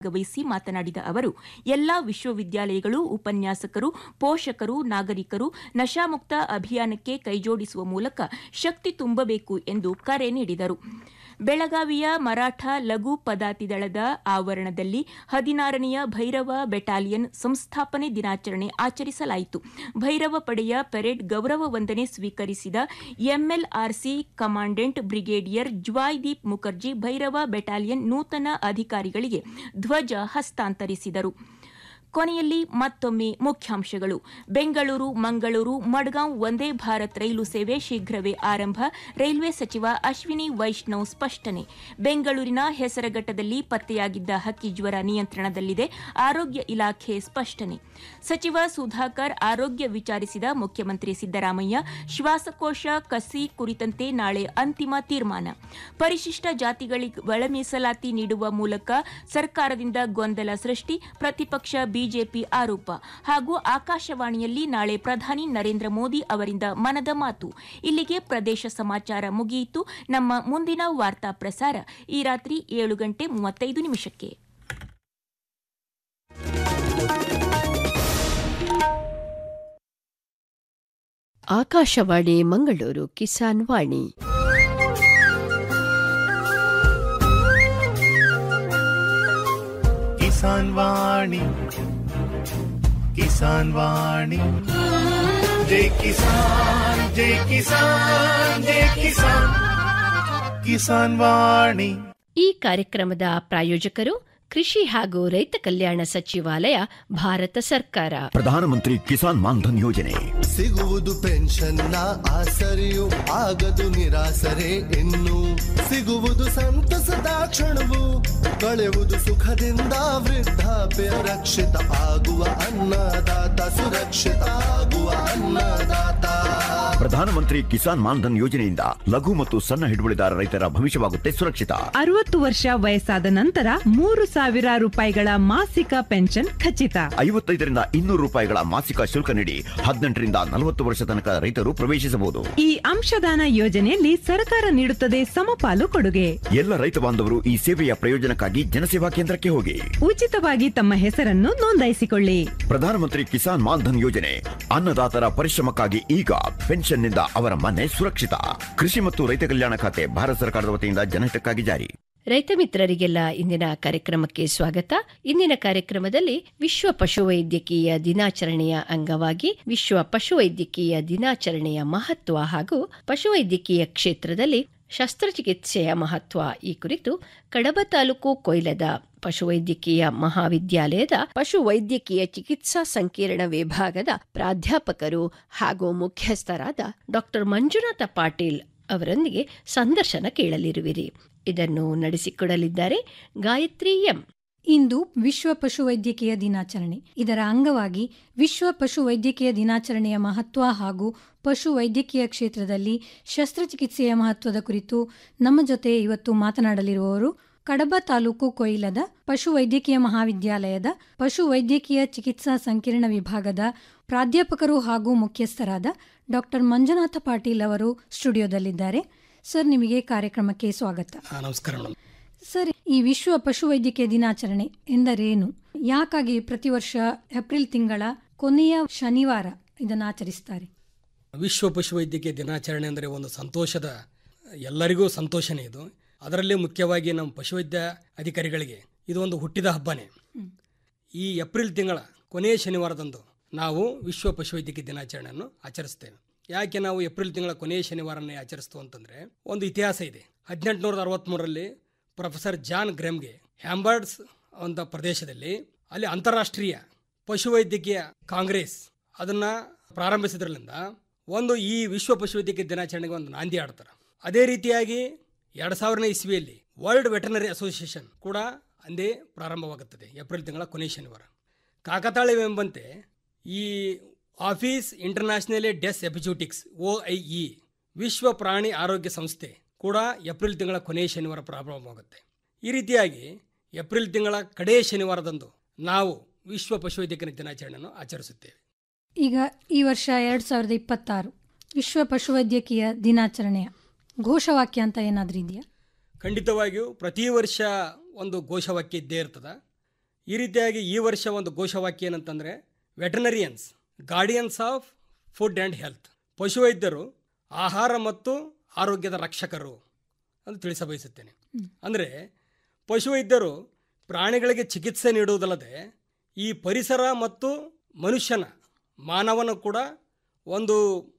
ಭಾಗವಹಿಸಿ ಮಾತನಾಡಿದ ಅವರು ಎಲ್ಲಾ ವಿಶ್ವವಿದ್ಯಾಲಯಗಳು ಉಪನ್ಯಾಸಕರು ಪೋಷಕರು ನಾಗರಿಕರು ನಶಾಮುಕ್ತ ಅಭಿಯಾನಕ್ಕೆ ಕೈಜೋಡಿಸುವ ಮೂಲಕ ಶಕ್ತಿ ತುಂಬಬೇಕು ಎಂದು ಕರೆ ನೀಡಿದರು ಬೆಳಗಾವಿಯ ಮರಾಠ ಲಘು ಪದಾತಿ ದಳದ ಆವರಣದಲ್ಲಿ ಹದಿನಾರನೆಯ ಭೈರವ ಬೆಟಾಲಿಯನ್ ಸಂಸ್ಥಾಪನೆ ದಿನಾಚರಣೆ ಆಚರಿಸಲಾಯಿತು ಭೈರವ ಪಡೆಯ ಪೆರೇಡ್ ಗೌರವ ವಂದನೆ ಸ್ವೀಕರಿಸಿದ MLRC commandant brigadier Joydeep Mukherjee Bhairava battalion ನೂತನ ಅಧಿಕಾರಿಗಳಿಗೆ ಧ್ವಜ ಹಸ್ತಾಂತರಿಸಿದರು ಕೊನೆಯಲ್ಲಿ ಮತ್ತೊಮ್ಮೆ ಮುಖ್ಯಾಂಶಗಳು ಬೆಂಗಳೂರು ಮಂಗಳೂರು ಮಡ್ಗಾಂವ್ ಒಂದೇ ಭಾರತ್ ರೈಲು ಸೇವೆ ಶೀಘ್ರವೇ ಆರಂಭ ರೈಲ್ವೆ ಸಚಿವ ಅಶ್ವಿನಿ ವೈಷ್ಣವ್ ಸ್ಪಷ್ಟನೆ ಬೆಂಗಳೂರಿನ ಹೆಸರಘಟ್ಟದಲ್ಲಿ ಪತ್ತೆಯಾಗಿದ್ದ ಹಕ್ಕಿ ಜ್ವರ ನಿಯಂತ್ರಣದಲ್ಲಿದೆ ಆರೋಗ್ಯ ಇಲಾಖೆ ಸ್ಪಷ್ಟನೆ ಸಚಿವ ಸುಧಾಕರ್ ಆರೋಗ್ಯ ವಿಚಾರಿಸಿದ ಮುಖ್ಯಮಂತ್ರಿ ಸಿದ್ದರಾಮಯ್ಯ ಶ್ವಾಸಕೋಶ ಕಸಿ ಕುರಿತಂತೆ ನಾಳೆ ಅಂತಿಮ ತೀರ್ಮಾನ ಪರಿಶಿಷ್ಟ ಜಾತಿಗಳಿಗೆ ಒಳ ಮೀಸಲಾತಿ ನೀಡುವ ಮೂಲಕ ಸರ್ಕಾರದಿಂದ ಗೊಂದಲ ಸೃಷ್ಟಿ ಪ್ರತಿಪಕ್ಷ ಬಿಜೆಪಿ ಆರೋಪ ಹಾಗೂ ಆಕಾಶವಾಣಿಯಲ್ಲಿ ನಾಳೆ ಪ್ರಧಾನಿ ನರೇಂದ್ರ ಮೋದಿ ಅವರಿಂದ ಮನದ ಮಾತು ಇಲ್ಲಿಗೆ ಪ್ರದೇಶ ಸಮಾಚಾರ ಮುಗಿಯಿತು ನಮ್ಮ ಮುಂದಿನ ವಾರ್ತಾ ಪ್ರಸಾರ ಈ ರಾತ್ರಿ ಏಳು ಗಂಟೆ ಮೂವತ್ತೈದು ನಿಮಿಷಕ್ಕೆ ಆಕಾಶವಾಣಿ ಮಂಗಳೂರು ಕಿಸಾನ್ ವಾಣಿ ಕಿಸಾನ್ ವಾಣಿ ಕಿಸಾನ್ ವಾಣಿ ಜೈ ಕಿಸಾನ್ ಜೈ ಕಿಸಾನ್ ಜೈ ಕಿಸಾನ್ ಕಿಸಾನ್ ವಾಣಿ ಈ ಕಾರ್ಯಕ್ರಮದ ಪ್ರಾಯೋಜಕರು ಕೃಷಿ ಹಾಗೂ ರೈತ ಕಲ್ಯಾಣ ಸಚಿವಾಲಯ ಭಾರತ ಸರ್ಕಾರ ಪ್ರಧಾನಮಂತ್ರಿ ಕಿಸಾನ್ ಮಾನ್ಧನ್ ಯೋಜನೆ ಸಿಗುವುದು ಪೆನ್ಷನ್ನ ಆಸರೆಯು ಆಗದು ನಿರಾಸರೆ ಇನ್ನು ಸಿಗುವುದು ಸಂತಸದ ಕ್ಷಣವು ಕಳೆಯುವುದು ಸುಖದಿಂದ ವೃದ್ಧಾಪ್ಯ ರಕ್ಷಿತ ಆಗುವ ಅನ್ನದಾತ ಸುರಕ್ಷಿತ ಆಗುವ ಅನ್ನದಾತ ಪ್ರಧಾನಮಂತ್ರಿ ಕಿಸಾನ್ ಮಾನ್ಧನ್ ಯೋಜನೆಯಿಂದ ಲಘು ಮತ್ತು ಸಣ್ಣ ಹಿಡುವಳಿದಾರ ರೈತರ ಭವಿಷ್ಯವಾಗುತ್ತೆ ಸುರಕ್ಷಿತ ಅರವತ್ತು ವರ್ಷ ವಯಸ್ಸಾದ ನಂತರ ಮೂರು ಸಾವಿರ ರೂಪಾಯಿಗಳ ಮಾಸಿಕ ಪೆನ್ಷನ್ ಖಚಿತ ಐವತ್ತೈದರಿಂದ ಇನ್ನೂರು ರೂಪಾಯಿಗಳ ಮಾಸಿಕ ಶುಲ್ಕ ನೀಡಿ ಹದಿನೆಂಟರಿಂದ ನಲವತ್ತು ವರ್ಷ ತನಕ ರೈತರು ಪ್ರವೇಶಿಸಬಹುದು ಈ ಅಂಶದಾನ ಯೋಜನೆಯಲ್ಲಿ ಸರ್ಕಾರ ನೀಡುತ್ತದೆ ಸಮಪಾಲು ಕೊಡುಗೆ ಎಲ್ಲ ರೈತ ಬಾಂಧವರು ಈ ಸೇವೆಯ ಪ್ರಯೋಜನಕ್ಕಾಗಿ ಜನಸೇವಾ ಕೇಂದ್ರಕ್ಕೆ ಹೋಗಿ ಉಚಿತವಾಗಿ ತಮ್ಮ ಹೆಸರನ್ನು ನೋಂದಾಯಿಸಿಕೊಳ್ಳಿ ಪ್ರಧಾನಮಂತ್ರಿ ಕಿಸಾನ್ ಮಾನ್ಧನ್ ಯೋಜನೆ ಅನ್ನದಾತರ ಪರಿಶ್ರಮಕ್ಕಾಗಿ ಈಗ ಪೆನ್ಷನ್ನಿಂದ ಅವರ ಮನೆ ಸುರಕ್ಷಿತ ಕೃಷಿ ಮತ್ತು ರೈತ ಕಲ್ಯಾಣ ಖಾತೆ ಭಾರತ ಸರ್ಕಾರದ ವತಿಯಿಂದ ಜನಹಿತಕ್ಕಾಗಿ ಜಾರಿ ರೈತ ಮಿತ್ರರಿಗೆಲ್ಲ ಇಂದಿನ ಕಾರ್ಯಕ್ರಮಕ್ಕೆ ಸ್ವಾಗತ ಇಂದಿನ ಕಾರ್ಯಕ್ರಮದಲ್ಲಿ ವಿಶ್ವ ಪಶುವೈದ್ಯಕೀಯ ದಿನಾಚರಣೆಯ ಅಂಗವಾಗಿ ವಿಶ್ವ ಪಶುವೈದ್ಯಕೀಯ ದಿನಾಚರಣೆಯ ಮಹತ್ವ ಹಾಗೂ ಪಶುವೈದ್ಯಕೀಯ ಕ್ಷೇತ್ರದಲ್ಲಿ ಶಸ್ತ್ರಚಿಕಿತ್ಸೆಯ ಮಹತ್ವ ಈ ಕುರಿತು ಕಡಬ ತಾಲೂಕು ಕೊಯ್ಲದ ಪಶುವೈದ್ಯಕೀಯ ಮಹಾವಿದ್ಯಾಲಯದ ಪಶುವೈದ್ಯಕೀಯ ಚಿಕಿತ್ಸಾ ಸಂಕೀರ್ಣ ವಿಭಾಗದ ಪ್ರಾಧ್ಯಾಪಕರು ಹಾಗೂ ಮುಖ್ಯಸ್ಥರಾದ ಡಾಕ್ಟರ್ ಮಂಜುನಾಥ ಪಾಟೀಲ್ ಅವರೊಂದಿಗೆ ಸಂದರ್ಶನ ಕೇಳಲಿರುವಿರಿ ಇದನ್ನು ನಡೆಸಿಕೊಡಲಿದ್ದಾರೆ ಗಾಯತ್ರಿ ಎಂ ಇಂದು ವಿಶ್ವ ಪಶುವೈದ್ಯಕೀಯ ದಿನಾಚರಣೆ ಇದರ ಅಂಗವಾಗಿ ವಿಶ್ವ ಪಶುವೈದ್ಯಕೀಯ ದಿನಾಚರಣೆಯ ಮಹತ್ವ ಹಾಗೂ ಪಶುವೈದ್ಯಕೀಯ ಕ್ಷೇತ್ರದಲ್ಲಿ ಶಸ್ತ್ರಚಿಕಿತ್ಸೆಯ ಮಹತ್ವದ ಕುರಿತು ನಮ್ಮ ಜೊತೆ ಇವತ್ತು ಮಾತನಾಡಲಿರುವವರು ಕಡಬ ತಾಲೂಕು ಕೊಯ್ಲದ ಪಶುವೈದ್ಯಕೀಯ ಮಹಾವಿದ್ಯಾಲಯದ ಪಶುವೈದ್ಯಕೀಯ ಚಿಕಿತ್ಸಾ ಸಂಕೀರ್ಣ ವಿಭಾಗದ ಪ್ರಾಧ್ಯಾಪಕರು ಹಾಗೂ ಮುಖ್ಯಸ್ಥರಾದ ಡಾಕ್ಟರ್ ಮಂಜುನಾಥ ಪಾಟೀಲ್ ಅವರು ಸ್ಟುಡಿಯೋದಲ್ಲಿದ್ದಾರೆ ಸರ್ ನಿಮಗೆ ಕಾರ್ಯಕ್ರಮಕ್ಕೆ ಸ್ವಾಗತ ನಮಸ್ಕಾರ ಮೇಡಮ್ ಸರ್ ಈ ವಿಶ್ವ ಪಶುವೈದ್ಯಕೀಯ ದಿನಾಚರಣೆ ಎಂದರೇನು ಯಾಕಾಗಿ ಪ್ರತಿ ವರ್ಷ ಏಪ್ರಿಲ್ ತಿಂಗಳ ಕೊನೆಯ ಶನಿವಾರ ಇದನ್ನು ಆಚರಿಸ್ತಾರೆ ವಿಶ್ವ ಪಶುವೈದ್ಯಕೀಯ ದಿನಾಚರಣೆ ಅಂದರೆ ಒಂದು ಸಂತೋಷದ ಎಲ್ಲರಿಗೂ ಸಂತೋಷನೇ ಇದು ಅದರಲ್ಲಿ ಮುಖ್ಯವಾಗಿ ನಮ್ಮ ಪಶುವೈದ್ಯ ಅಧಿಕಾರಿಗಳಿಗೆ ಇದು ಒಂದು ಹುಟ್ಟಿದ ಹಬ್ಬನೇ ಈ ಏಪ್ರಿಲ್ ತಿಂಗಳ ಕೊನೆಯ ಶನಿವಾರದಂದು ನಾವು ವಿಶ್ವ ಪಶುವೈದ್ಯಕೀಯ ದಿನಾಚರಣೆಯನ್ನು ಆಚರಿಸ್ತೇವೆ ಯಾಕೆ ನಾವು ಏಪ್ರಿಲ್ ತಿಂಗಳ ಕೊನೆಯ ಶನಿವಾರನೇ ಆಚರಿಸ್ತು ಅಂತಂದ್ರೆ ಒಂದು ಇತಿಹಾಸ ಇದೆ ಹದಿನೆಂಟುನೂರ ಅರವತ್ತ್ಮೂರರಲ್ಲಿ ಪ್ರೊಫೆಸರ್ ಜಾನ್ ಗ್ರೆಮ್ಗೆ ಹ್ಯಾಂಬರ್ಡ್ಸ್ ಅಂತ ಪ್ರದೇಶದಲ್ಲಿ ಅಲ್ಲಿ ಅಂತಾರಾಷ್ಟ್ರೀಯ ಪಶುವೈದ್ಯಕೀಯ ಕಾಂಗ್ರೆಸ್ ಅದನ್ನ ಪ್ರಾರಂಭಿಸಿದ್ರಲಿಂದ ಒಂದು ಈ ವಿಶ್ವ ಪಶುವೈದ್ಯಕೀಯ ದಿನಾಚರಣೆಗೆ ಒಂದು ನಾಂದಿ ಆಡ್ತಾರೆ ಅದೇ ರೀತಿಯಾಗಿ ಎರಡು ಸಾವಿರನೇ ಇಸ್ವಿಯಲ್ಲಿ ವರ್ಲ್ಡ್ ವೆಟರ್ನರಿ ಅಸೋಸಿಯೇಷನ್ ಕೂಡ ಅಂದೇ ಪ್ರಾರಂಭವಾಗುತ್ತದೆ ಏಪ್ರಿಲ್ ತಿಂಗಳ ಕೊನೆಯ ಶನಿವಾರ ಕಾಕತಾಳೀಯವೆಂಬಂತೆ ಈ Office International des Epizooties O I E ವಿಶ್ವ ಪ್ರಾಣಿ ಆರೋಗ್ಯ ಸಂಸ್ಥೆ ಕೂಡ ಏಪ್ರಿಲ್ ತಿಂಗಳ ಕೊನೆಯ ಶನಿವಾರ ಪ್ರಾರಂಭವಾಗುತ್ತೆ ಈ ರೀತಿಯಾಗಿ ಏಪ್ರಿಲ್ ತಿಂಗಳ ಕಡೆಯ ಶನಿವಾರದಂದು ನಾವು ವಿಶ್ವ ಪಶುವೈದ್ಯಕೀಯ ದಿನಾಚರಣೆಯನ್ನು ಆಚರಿಸುತ್ತೇವೆ ಈಗ ಈ ವರ್ಷ ಎರಡು ಸಾವಿರದ ಇಪ್ಪತ್ತಾರು ವಿಶ್ವ ಪಶುವೈದ್ಯಕೀಯ ದಿನಾಚರಣೆಯ ಘೋಷವಾಕ್ಯ ಅಂತ ಏನಾದರೂ ಇದೆಯಾ ಖಂಡಿತವಾಗಿಯೂ ಪ್ರತಿ ವರ್ಷ ಒಂದು ಘೋಷವಾಕ್ಯ ಇದ್ದೇ ಇರ್ತದೆ ಈ ರೀತಿಯಾಗಿ ಈ ವರ್ಷ ಒಂದು ಘೋಷವಾಕ್ಯ ಏನಂತಂದರೆ veterinarians guardians of food and health ಪಶುವೈದ್ಯರು ಆಹಾರ ಮತ್ತು ಆರೋಗ್ಯದ ರಕ್ಷಕರು ಅಂತ ತಿಳಿಸ ಬಯಸುತ್ತೇನೆ ಅಂದರೆ ಪಶುವೈದ್ಯರು ಪ್ರಾಣಿಗಳಿಗೆ ಚಿಕಿತ್ಸೆ ನೀಡುವುದಲ್ಲದೆ ಈ ಪರಿಸರ ಮತ್ತು ಮನುಷ್ಯನ ಮಾನವನ ಕೂಡ ಒಂದು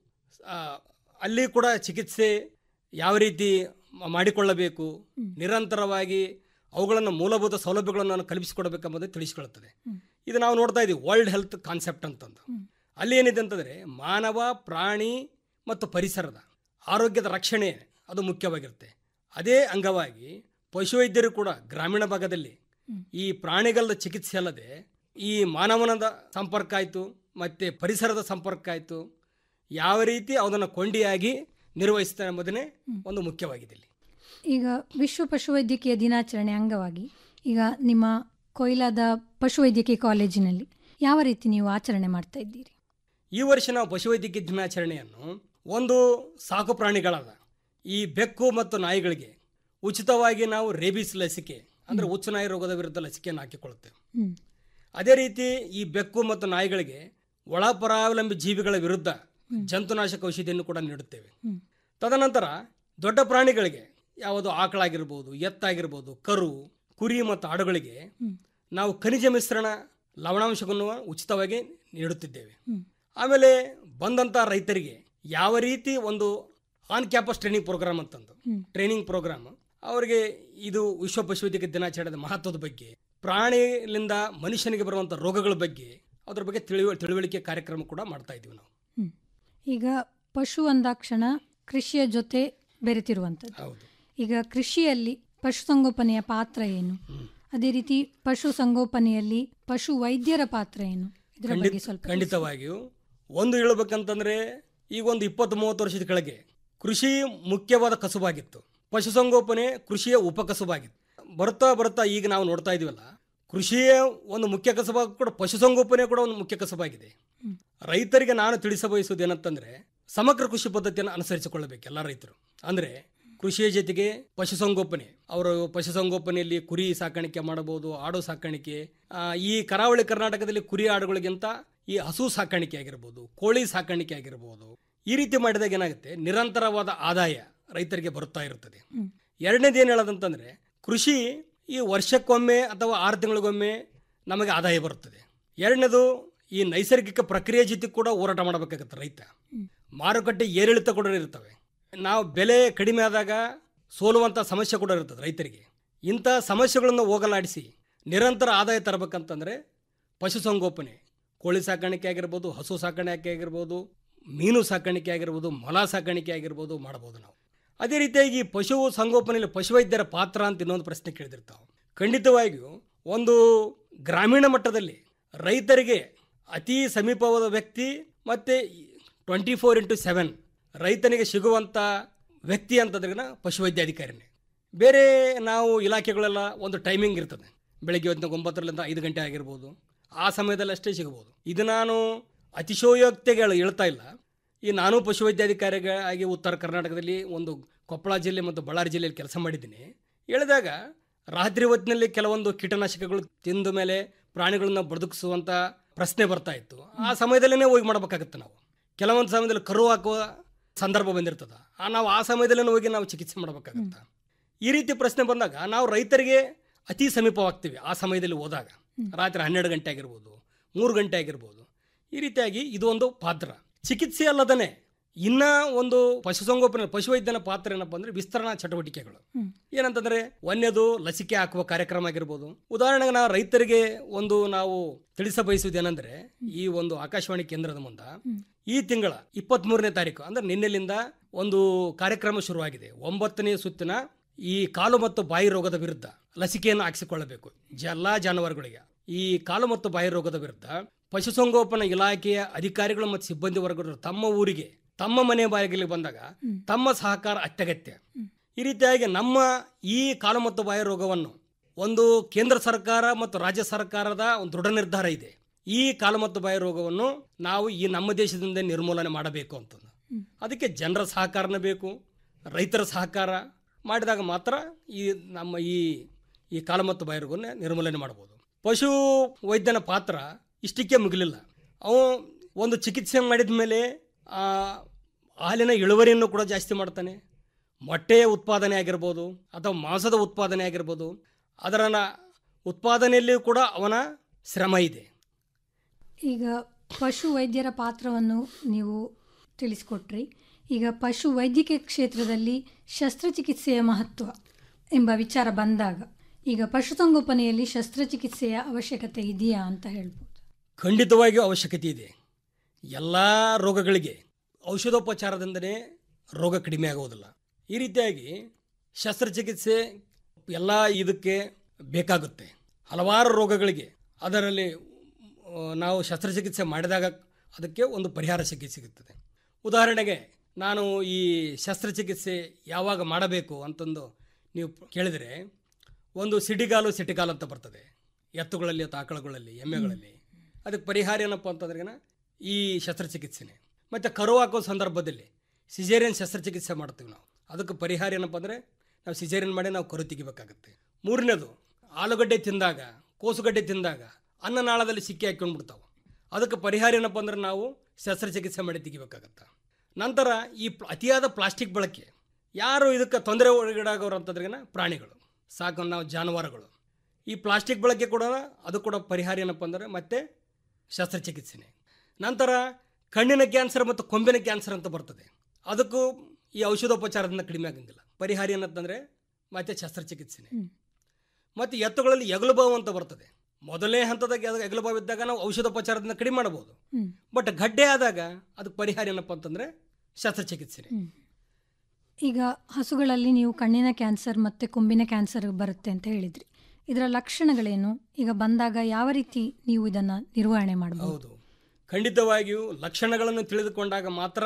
ಆ, ಅಲ್ಲಿ ಕೂಡ ಚಿಕಿತ್ಸೆ ಯಾವ ರೀತಿ ಮ- ಮಾಡಿಕೊಳ್ಳಬೇಕು ನಿರಂತರವಾಗಿ ಅವುಗಳನ್ನು ಮೂಲಭೂತ ಸೌಲಭ್ಯಗಳನ್ನು ಕಲ್ಪಿಸಿಕೊಡಬೇಕೆಂಬುದು ತಿಳಿಸಿಕೊಳ್ಳುತ್ತದೆ ಇದು ನಾವು ನೋಡ್ತಾ ಇದ್ದೀವಿ ವರ್ಲ್ಡ್ ಹೆಲ್ತ್ ಕಾನ್ಸೆಪ್ಟ್ ಅಂತಂದು ಅಲ್ಲಿ ಏನಿದೆ ಅಂತಂದರೆ ಮಾನವ ಪ್ರಾಣಿ ಮತ್ತು ಪರಿಸರದ ಆರೋಗ್ಯದ ರಕ್ಷಣೆ ಅದು ಮುಖ್ಯವಾಗಿರುತ್ತೆ ಅದೇ ಅಂಗವಾಗಿ ಪಶುವೈದ್ಯರು ಕೂಡ ಗ್ರಾಮೀಣ ಭಾಗದಲ್ಲಿ ಈ ಪ್ರಾಣಿಗಳ ಚಿಕಿತ್ಸೆ ಅಲ್ಲದೆ ಈ ಮಾನವನದ ಸಂಪರ್ಕ ಆಯಿತು ಮತ್ತು ಪರಿಸರದ ಸಂಪರ್ಕ ಆಯಿತು ಯಾವ ರೀತಿ ಅದನ್ನು ಕೊಂಡಿಯಾಗಿ ನಿರ್ವಹಿಸ್ತಾರೆ ಎಂಬುದನ್ನೇ ಒಂದು ಮುಖ್ಯವಾಗಿದೆ ಇಲ್ಲಿ ಈಗ ವಿಶ್ವ ಪಶುವೈದ್ಯಕೀಯ ದಿನಾಚರಣೆ ಅಂಗವಾಗಿ ಈಗ ನಿಮ್ಮ ಕೊಯ್ಲಾದ ಪಶುವೈದ್ಯಕೀಯ ಕಾಲೇಜಿನಲ್ಲಿ ಯಾವ ರೀತಿ ನೀವು ಆಚರಣೆ ಮಾಡ್ತಾ ಇದ್ದೀರಿ ಈ ವರ್ಷ ನಾವು ಪಶುವೈದ್ಯಕೀಯ ದಿನಾಚರಣೆಯನ್ನು ಒಂದು ಸಾಕು ಪ್ರಾಣಿಗಳಾದ ಈ ಬೆಕ್ಕು ಮತ್ತು ನಾಯಿಗಳಿಗೆ ಉಚಿತವಾಗಿ ನಾವು ರೇಬಿಸ್ ಲಸಿಕೆ ಅಂದರೆ ಹುಚ್ಚು ನಾಯಿ ರೋಗದ ವಿರುದ್ಧ ಲಸಿಕೆಯನ್ನು ಹಾಕಿಕೊಳ್ಳುತ್ತೇವೆ ಹ್ಮ್. ಅದೇ ರೀತಿ ಈ ಬೆಕ್ಕು ಮತ್ತು ನಾಯಿಗಳಿಗೆ ಒಳ ಪರಾವಲಂಬಿ ಜೀವಿಗಳ ವಿರುದ್ಧ ಜಂತುನಾಶಕ ಔಷಧಿಯನ್ನು ಕೂಡ ನೀಡುತ್ತೇವೆ ಹ್ಮ್. ತದನಂತರ ದೊಡ್ಡ ಪ್ರಾಣಿಗಳಿಗೆ ಯಾವುದು ಆಕಳಾಗಿರ್ಬೋದು ಎತ್ತಾಗಿರ್ಬೋದು ಕರು ಕುರಿ ಮತ್ತು ಆಡುಗಳಿಗೆ ನಾವು ಖನಿಜ ಮಿಶ್ರಣ ಲವಣಾಂಶವನ್ನು ಉಚಿತವಾಗಿ ನೀಡುತ್ತಿದ್ದೇವೆ ಆಮೇಲೆ ಬಂದಂಥ ರೈತರಿಗೆ ಯಾವ ರೀತಿ ಒಂದು ಆನ್ ಕ್ಯಾಂಪಸ್ ಟ್ರೈನಿಂಗ್ ಪ್ರೋಗ್ರಾಮ್ ಅಂತಂದು ಟ್ರೈನಿಂಗ್ ಪ್ರೋಗ್ರಾಮ್ ಅವರಿಗೆ ಇದು ವಿಶ್ವ ಪಶುವೈದ್ಯಕೀಯ ದಿನಾಚರಣೆಯ ಮಹತ್ವದ ಬಗ್ಗೆ ಪ್ರಾಣಿಲಿಂದ ಮನುಷ್ಯನಿಗೆ ಬರುವಂಥ ರೋಗಗಳ ಬಗ್ಗೆ ಅದ್ರ ಬಗ್ಗೆ ತಿಳಿವ ತಿಳುವಳಿಕೆ ಕಾರ್ಯಕ್ರಮ ಕೂಡ ಮಾಡ್ತಾ ಇದ್ದೀವಿ ನಾವು ಹ್ಮ್. ಈಗ ಪಶು ಅಂದಾಕ್ಷಣ ಕೃಷಿಯ ಜೊತೆ ಬೆರೆತಿರುವಂಥದ್ದು ಹೌದು ಈಗ ಕೃಷಿಯಲ್ಲಿ ಪಶುಸಂಗೋಪನೆಯ ಪಾತ್ರ ಏನು ಅದೇ ರೀತಿ ಪಶು ಸಂಗೋಪನೆಯಲ್ಲಿ ಪಶು ವೈದ್ಯರ ಪಾತ್ರ ಏನು ಇದರ ಬಗ್ಗೆ ಖಂಡಿತ ಸ್ವಲ್ಪ ಖಂಡಿತವಾಗಿಯೂ ಒಂದು ಹೇಳ್ಬೇಕಂತಂದ್ರೆ ಈಗ ಒಂದು ಇಪ್ಪತ್ತು ಮೂವತ್ತು ವರ್ಷದ ಕೆಳಗೆ ಕೃಷಿ ಮುಖ್ಯವಾದ ಕಸುಬಾಗಿತ್ತು ಪಶುಸಂಗೋಪನೆ ಕೃಷಿಯ ಉಪಕಸುಬಾಗಿತ್ತು ಬರ್ತಾ ಬರ್ತಾ ಈಗ ನಾವು ನೋಡ್ತಾ ಇದೀವಲ್ಲ ಕೃಷಿಯ ಒಂದು ಮುಖ್ಯ ಕಸಬಾಗಿ ಕೂಡ ಪಶುಸಂಗೋಪನೆ ಕೂಡ ಒಂದು ಮುಖ್ಯ ಕಸಬಾಗಿದೆ ರೈತರಿಗೆ ನಾನು ತಿಳಿಸ ಬಯಸುವುದು ಏನಂತಂದ್ರೆ ಸಮಗ್ರ ಕೃಷಿ ಪದ್ಧತಿಯನ್ನು ಅನುಸರಿಸಿಕೊಳ್ಳಬೇಕು ಎಲ್ಲ ರೈತರು ಅಂದ್ರೆ ಕೃಷಿಯ ಜೊತೆಗೆ ಪಶುಸಂಗೋಪನೆ ಅವರು ಪಶುಸಂಗೋಪನೆಯಲ್ಲಿ ಕುರಿ ಸಾಕಾಣಿಕೆ ಮಾಡಬಹುದು ಆಡು ಸಾಕಾಣಿಕೆ ಆ, ಈ ಕರಾವಳಿ ಕರ್ನಾಟಕದಲ್ಲಿ ಕುರಿ ಆಡುಗಳಿಗಿಂತ ಈ ಹಸು ಸಾಕಾಣಿಕೆ ಆಗಿರ್ಬೋದು ಕೋಳಿ ಸಾಕಾಣಿಕೆ ಆಗಿರ್ಬೋದು ಈ ರೀತಿ ಮಾಡಿದಾಗ ಏನಾಗುತ್ತೆ ನಿರಂತರವಾದ ಆದಾಯ ರೈತರಿಗೆ ಬರುತ್ತಾ ಇರುತ್ತದೆ ಎರಡನೇದು ಏನು ಹೇಳೋದಂತಂದ್ರೆ ಕೃಷಿ ಈ ವರ್ಷಕ್ಕೊಮ್ಮೆ ಅಥವಾ ಆರು ತಿಂಗಳಿಗೊಮ್ಮೆ ನಮಗೆ ಆದಾಯ ಬರುತ್ತದೆ ಎರಡನೇದು ಈ ನೈಸರ್ಗಿಕ ಪ್ರಕ್ರಿಯೆ ಜೊತೆ ಕೂಡ ಹೋರಾಟ ಮಾಡಬೇಕಾಗತ್ತೆ ರೈತ ಮಾರುಕಟ್ಟೆ ಏರಿಳಿತ ಕೂಡ ಇರ್ತವೆ ನಾವು ಬೆಲೆ ಕಡಿಮೆ ಆದಾಗ ಸೋಲುವಂಥ ಸಮಸ್ಯೆ ಕೂಡ ಇರ್ತದೆ ರೈತರಿಗೆ ಇಂಥ ಸಮಸ್ಯೆಗಳನ್ನು ಹೋಗಲಾಡಿಸಿ ನಿರಂತರ ಆದಾಯ ತರಬೇಕಂತಂದರೆ ಪಶುಸಂಗೋಪನೆ ಕೋಳಿ ಸಾಕಾಣಿಕೆ ಆಗಿರ್ಬೋದು ಹಸು ಸಾಕಾಣಿಕೆ ಆಗಿರ್ಬೋದು ಮೀನು ಸಾಕಾಣಿಕೆ ಆಗಿರ್ಬೋದು ಮೊಲ ಸಾಕಾಣಿಕೆ ಆಗಿರ್ಬೋದು ಮಾಡ್ಬೋದು ನಾವು ಅದೇ ರೀತಿಯಾಗಿ ಪಶು ಸಂಗೋಪನೆಯಲ್ಲಿ ಪಶುವೈದ್ಯರ ಪಾತ್ರ ಅಂತ ಇನ್ನೊಂದು ಪ್ರಶ್ನೆ ಕೇಳಿದಿರ್ತಾವೆ ಖಂಡಿತವಾಗಿಯೂ ಒಂದು ಗ್ರಾಮೀಣ ಮಟ್ಟದಲ್ಲಿ ರೈತರಿಗೆ ಅತಿ ಸಮೀಪವಾದ ವ್ಯಕ್ತಿ ಮತ್ತು ಟ್ವೆಂಟಿ ಫೋರ್ ಇಂಟು ಸೆವೆನ್ ರೈತನಿಗೆ ಸಿಗುವಂಥ ವ್ಯಕ್ತಿ ಅಂತಂದ್ರೆ ಪಶುವೈದ್ಯಾಧಿಕಾರಿನೇ ಬೇರೆ ನಾವು ಇಲಾಖೆಗಳೆಲ್ಲ ಒಂದು ಟೈಮಿಂಗ್ ಇರ್ತದೆ ಬೆಳಗ್ಗೆ ಹೊತ್ತಿನ ಒಂಬತ್ತರಿಂದ ಐದು ಗಂಟೆ ಆಗಿರ್ಬೋದು ಆ ಸಮಯದಲ್ಲಿ ಅಷ್ಟೇ ಸಿಗಬಹುದು ಇದು ನಾನು ಅತಿಶಯೋಕ್ತಿಗೆ ಹೇಳ್ತಾ ಇಲ್ಲ ಈ ನಾನು ಪಶುವೈದ್ಯಾಧಿಕಾರಿಯಾಗಿ ಉತ್ತರ ಕರ್ನಾಟಕದಲ್ಲಿ ಒಂದು ಕೊಪ್ಪಳ ಜಿಲ್ಲೆ ಮತ್ತು ಬಳ್ಳಾರಿ ಜಿಲ್ಲೆಯಲ್ಲಿ ಕೆಲಸ ಮಾಡಿದ್ದೀನಿ ಹೇಳಿದಾಗ ರಾತ್ರಿ ಹೊತ್ತಿನಲ್ಲಿ ಕೆಲವೊಂದು ಕೀಟನಾಶಕಗಳು ತಿಂದ ಮೇಲೆ ಪ್ರಾಣಿಗಳನ್ನ ಬದುಕಿಸುವಂಥ ಪ್ರಶ್ನೆ ಬರ್ತಾ ಇತ್ತು ಆ ಸಮಯದಲ್ಲೇ ಹೋಗಿ ಮಾಡಬೇಕಾಗತ್ತೆ ನಾವು ಕೆಲವೊಂದು ಸಮಯದಲ್ಲಿ ಕರು ಹಾಕುವ ಸಂದರ್ಭ ಬಂದಿರ್ತದ ಆ ನಾವು ಆ ಸಮಯದಲ್ಲೇ ಹೋಗಿ ನಾವು ಚಿಕಿತ್ಸೆ ಮಾಡಬೇಕಾಗತ್ತ ಈ ರೀತಿ ಪ್ರಶ್ನೆ ಬಂದಾಗ ನಾವು ರೈತರಿಗೆ ಅತಿ ಸಮೀಪವಾಗ್ತೀವಿ ಆ ಸಮಯದಲ್ಲಿ ಹೋದಾಗ ರಾತ್ರಿ ಹನ್ನೆರಡು ಗಂಟೆ ಆಗಿರ್ಬೋದು ಮೂರು ಗಂಟೆ ಆಗಿರ್ಬೋದು ಈ ರೀತಿಯಾಗಿ ಇದು ಒಂದು ಪಾತ್ರ ಚಿಕಿತ್ಸೆ ಅಲ್ಲದನೆ ಇನ್ನ ಒಂದು ಪಶುಸಂಗೋಪನೆ ಪಶುವೈದ್ಯನ ಪಾತ್ರ ಏನಪ್ಪ ಅಂದ್ರೆ ವಿಸ್ತರಣಾ ಚಟುವಟಿಕೆಗಳು ಏನಂತಂದ್ರೆ ಒಂದೇದು ಲಸಿಕೆ ಹಾಕುವ ಕಾರ್ಯಕ್ರಮ ಆಗಿರ್ಬೋದು ಉದಾಹರಣೆಗೆ ನಾವು ರೈತರಿಗೆ ಒಂದು ನಾವು ತಿಳಿಸ ಬಯಸುವುದೇನೆಂದ್ರೆ ಈ ಒಂದು ಆಕಾಶವಾಣಿ ಕೇಂದ್ರದ ಮುಂದ ಈ ತಿಂಗಳ ಇಪ್ಪತ್ತ್ ಮೂರನೇ ತಾರೀಕು ಅಂದ್ರೆ ನಿನ್ನೆಲಿಂದ ಒಂದು ಕಾರ್ಯಕ್ರಮ ಶುರುವಾಗಿದೆ ಒಂಬತ್ತನೇ ಸುತ್ತಿನ ಈ ಕಾಲು ಮತ್ತು ಬಾಯಿ ರೋಗದ ವಿರುದ್ಧ ಲಸಿಕೆಯನ್ನು ಹಾಕಿಸಿಕೊಳ್ಳಬೇಕು ಎಲ್ಲ ಜಾನುವಾರುಗಳಿಗೆ ಈ ಕಾಲು ಮತ್ತು ಬಾಯಿ ರೋಗದ ವಿರುದ್ಧ ಪಶುಸಂಗೋಪನಾ ಇಲಾಖೆಯ ಅಧಿಕಾರಿಗಳು ಮತ್ತು ಸಿಬ್ಬಂದಿ ವರ್ಗದವರು ತಮ್ಮ ಊರಿಗೆ ತಮ್ಮ ಮನೆ ಬಾಗಿಲಿಗೆ ಬಂದಾಗ ತಮ್ಮ ಸಹಕಾರ ಅತ್ಯಗತ್ಯ ಈ ರೀತಿಯಾಗಿ ನಮ್ಮ ಈ ಕಾಲು ಮತ್ತು ಬಾಯಿ ರೋಗವನ್ನು ಒಂದು ಕೇಂದ್ರ ಸರ್ಕಾರ ಮತ್ತು ರಾಜ್ಯ ಸರ್ಕಾರದ ಒಂದು ದೃಢ ನಿರ್ಧಾರ ಇದೆ ಈ ಕಾಲು ಮತ್ತು ಬಾಯಿ ರೋಗವನ್ನು ನಾವು ಈ ನಮ್ಮ ದೇಶದಿಂದ ನಿರ್ಮೂಲನೆ ಮಾಡಬೇಕು ಅಂತಂದು ಅದಕ್ಕೆ ಜನರ ಸಹಕಾರನ ಬೇಕು ರೈತರ ಸಹಕಾರ ಮಾಡಿದಾಗ ಮಾತ್ರ ಈ ನಮ್ಮ ಈ ಈ ಕಾಲು ಮತ್ತು ಬಾಯಿ ರೋಗವನ್ನು ನಿರ್ಮೂಲನೆ ಮಾಡಬಹುದು ಪಶು ವೈದ್ಯನ ಪಾತ್ರ ಇಷ್ಟಕ್ಕೆ ಮುಗಿಲಿಲ್ಲ ಅವ ಒಂದು ಚಿಕಿತ್ಸೆ ಮಾಡಿದ ಮೇಲೆ ಆ ಹಾಲಿನ ಇಳುವರಿಯನ್ನು ಕೂಡ ಜಾಸ್ತಿ ಮಾಡ್ತಾನೆ ಮೊಟ್ಟೆಯ ಉತ್ಪಾದನೆ ಆಗಿರ್ಬೋದು ಅಥವಾ ಮಾಂಸದ ಉತ್ಪಾದನೆ ಆಗಿರ್ಬೋದು ಅದರ ನ- ಉತ್ಪಾದನೆಯಲ್ಲಿಯೂ ಕೂಡ ಅವನ ಶ್ರಮ ಇದೆ ಈಗ ಪಶು ವೈದ್ಯರ ಪಾತ್ರವನ್ನು ನೀವು ತಿಳಿಸಿಕೊಟ್ರಿ ಈಗ ಪಶು ವೈದ್ಯಕೀಯ ಕ್ಷೇತ್ರದಲ್ಲಿ ಶಸ್ತ್ರಚಿಕಿತ್ಸೆಯ ಮಹತ್ವ ಎಂಬ ವಿಚಾರ ಬಂದಾಗ ಈಗ ಪಶುಸಂಗೋಪನೆಯಲ್ಲಿ ಶಸ್ತ್ರಚಿಕಿತ್ಸೆಯ ಅವಶ್ಯಕತೆ ಇದೆಯಾ ಅಂತ ಹೇಳ್ಬೋದು ಖಂಡಿತವಾಗಿಯೂ ಅವಶ್ಯಕತೆ ಇದೆ ಎಲ್ಲ ರೋಗಗಳಿಗೆ ಔಷಧೋಪಚಾರದಿಂದಲೇ ರೋಗ ಕಡಿಮೆ ಆಗುವುದಿಲ್ಲ ಈ ರೀತಿಯಾಗಿ ಶಸ್ತ್ರಚಿಕಿತ್ಸೆ ಎಲ್ಲ ಇದಕ್ಕೆ ಬೇಕಾಗುತ್ತೆ ಹಲವಾರು ರೋಗಗಳಿಗೆ ಅದರಲ್ಲಿ ಆ, ನಾವು ಶಸ್ತ್ರಚಿಕಿತ್ಸೆ ಮಾಡಿದಾಗ ಅದಕ್ಕೆ ಒಂದು ಪರಿಹಾರ ಸಿಕ್ಕಿ ಸಿಗುತ್ತದೆ ಉದಾಹರಣೆಗೆ ನಾನು ಈ ಶಸ್ತ್ರಚಿಕಿತ್ಸೆ ಯಾವಾಗ ಮಾಡಬೇಕು ಅಂತಂದು ನೀವು ಕೇಳಿದರೆ ಒಂದು ಸಿಡಿಗಾಲು ಸಿಟಿಗಾಲು ಅಂತ ಬರ್ತದೆ ಎತ್ತುಗಳಲ್ಲಿ ಅಥವಾ ಆಕಳುಗಳಲ್ಲಿ ಎಮ್ಮೆಗಳಲ್ಲಿ ಅದಕ್ಕೆ ಪರಿಹಾರ ಏನಪ್ಪ ಅಂತಂದ್ರೆ ಈ ಶಸ್ತ್ರಚಿಕಿತ್ಸೆನೇ ಮತ್ತು ಕರು ಹಾಕೋ ಸಂದರ್ಭದಲ್ಲಿ ಸಿಜೇರಿಯನ್ ಶಸ್ತ್ರಚಿಕಿತ್ಸೆ ಮಾಡ್ತೀವಿ ನಾವು ಅದಕ್ಕೆ ಪರಿಹಾರ ಏನಪ್ಪ ಅಂದರೆ ನಾವು ಸಿಜೇರಿಯನ್ ಮಾಡಿ ನಾವು ಕರು ತೆಗಿಬೇಕಾಗುತ್ತೆ ಮೂರನೇದು ಆಲೂಗಡ್ಡೆ ತಿಂದಾಗ ಕೋಸುಗಡ್ಡೆ ತಿಂದಾಗ ಅನ್ನನಾಳದಲ್ಲಿ ಸಿಕ್ಕಿ ಹಾಕ್ಕೊಂಡ್ಬಿಡ್ತಾವೆ ಅದಕ್ಕೆ ಪರಿಹಾರ ಏನಪ್ಪ ಅಂದ್ರೆ ನಾವು ಶಸ್ತ್ರಚಿಕಿತ್ಸೆ ಮಾಡಿ ತೆಗಿಬೇಕಾಗತ್ತೆ ನಂತರ ಈ ಪ್ಲ- ಅತಿಯಾದ ಪ್ಲಾಸ್ಟಿಕ್ ಬಳಕೆ ಯಾರು ಇದಕ್ಕೆ ತೊಂದರೆ ಒಳಗಡಾಗೋರು ಅಂತಂದ್ರೆನ ಪ್ರಾಣಿಗಳು ಸಾಕು ನಾವು ಜಾನುವಾರುಗಳು ಈ ಪ್ಲಾಸ್ಟಿಕ್ ಬಳಕೆ ಕೂಡ ಅದು ಕೂಡ ಪರಿಹಾರ ಏನಪ್ಪ ಅಂದರೆ ಮತ್ತೆ ಶಸ್ತ್ರಚಿಕಿತ್ಸೆನೇ ನಂತರ ಕಣ್ಣಿನ ಕ್ಯಾನ್ಸರ್ ಮತ್ತು ಕೊಂಬಿನ ಕ್ಯಾನ್ಸರ್ ಅಂತ ಬರ್ತದೆ ಅದಕ್ಕೂ ಈ ಔಷಧೋಪಚಾರದಿಂದ ಕಡಿಮೆ ಆಗಂಗಿಲ್ಲ ಪರಿಹಾರ ಏನಂತಂದರೆ ಮತ್ತೆ ಶಸ್ತ್ರಚಿಕಿತ್ಸೆನೇ ಮತ್ತು ಎತ್ತುಗಳಲ್ಲಿ ಎಗಲುಬಾವು ಅಂತ ಬರ್ತದೆ ಮೊದಲನೇ ಹಂತದಾಗ ಎಗ- ಎಗಲುಬಾವು ಇದ್ದಾಗ ನಾವು ಔಷಧೋಪಚಾರದಿಂದ ಕಡಿಮೆ ಮಾಡ್ಬೋದು ಹ್ಮ್. ಬಟ್ ಗಡ್ಡೆ ಆದಾಗ ಅದಕ್ಕೆ ಪರಿಹಾರ ಏನಪ್ಪ ಅಂತಂದರೆ ಶಸ್ತ್ರಚಿಕಿತ್ಸೆನೇ ಈಗ ಹಸುಗಳಲ್ಲಿ ನೀವು ಕಣ್ಣಿನ ಕ್ಯಾನ್ಸರ್ ಮತ್ತು ಕೊಂಬಿನ ಕ್ಯಾನ್ಸರ್ ಬರುತ್ತೆ ಅಂತ ಹೇಳಿದ್ರಿ ಇದರ ಲಕ್ಷಣಗಳೇನು ಈಗ ಬಂದಾಗ ಯಾವ ರೀತಿ ನೀವು ಇದನ್ನು ನಿರ್ವಹಣೆ ಮಾಡಬಹುದು ಹೌದು ಖಂಡಿತವಾಗಿಯೂ ಲಕ್ಷಣಗಳನ್ನು ತಿಳಿದುಕೊಂಡಾಗ ಮಾತ್ರ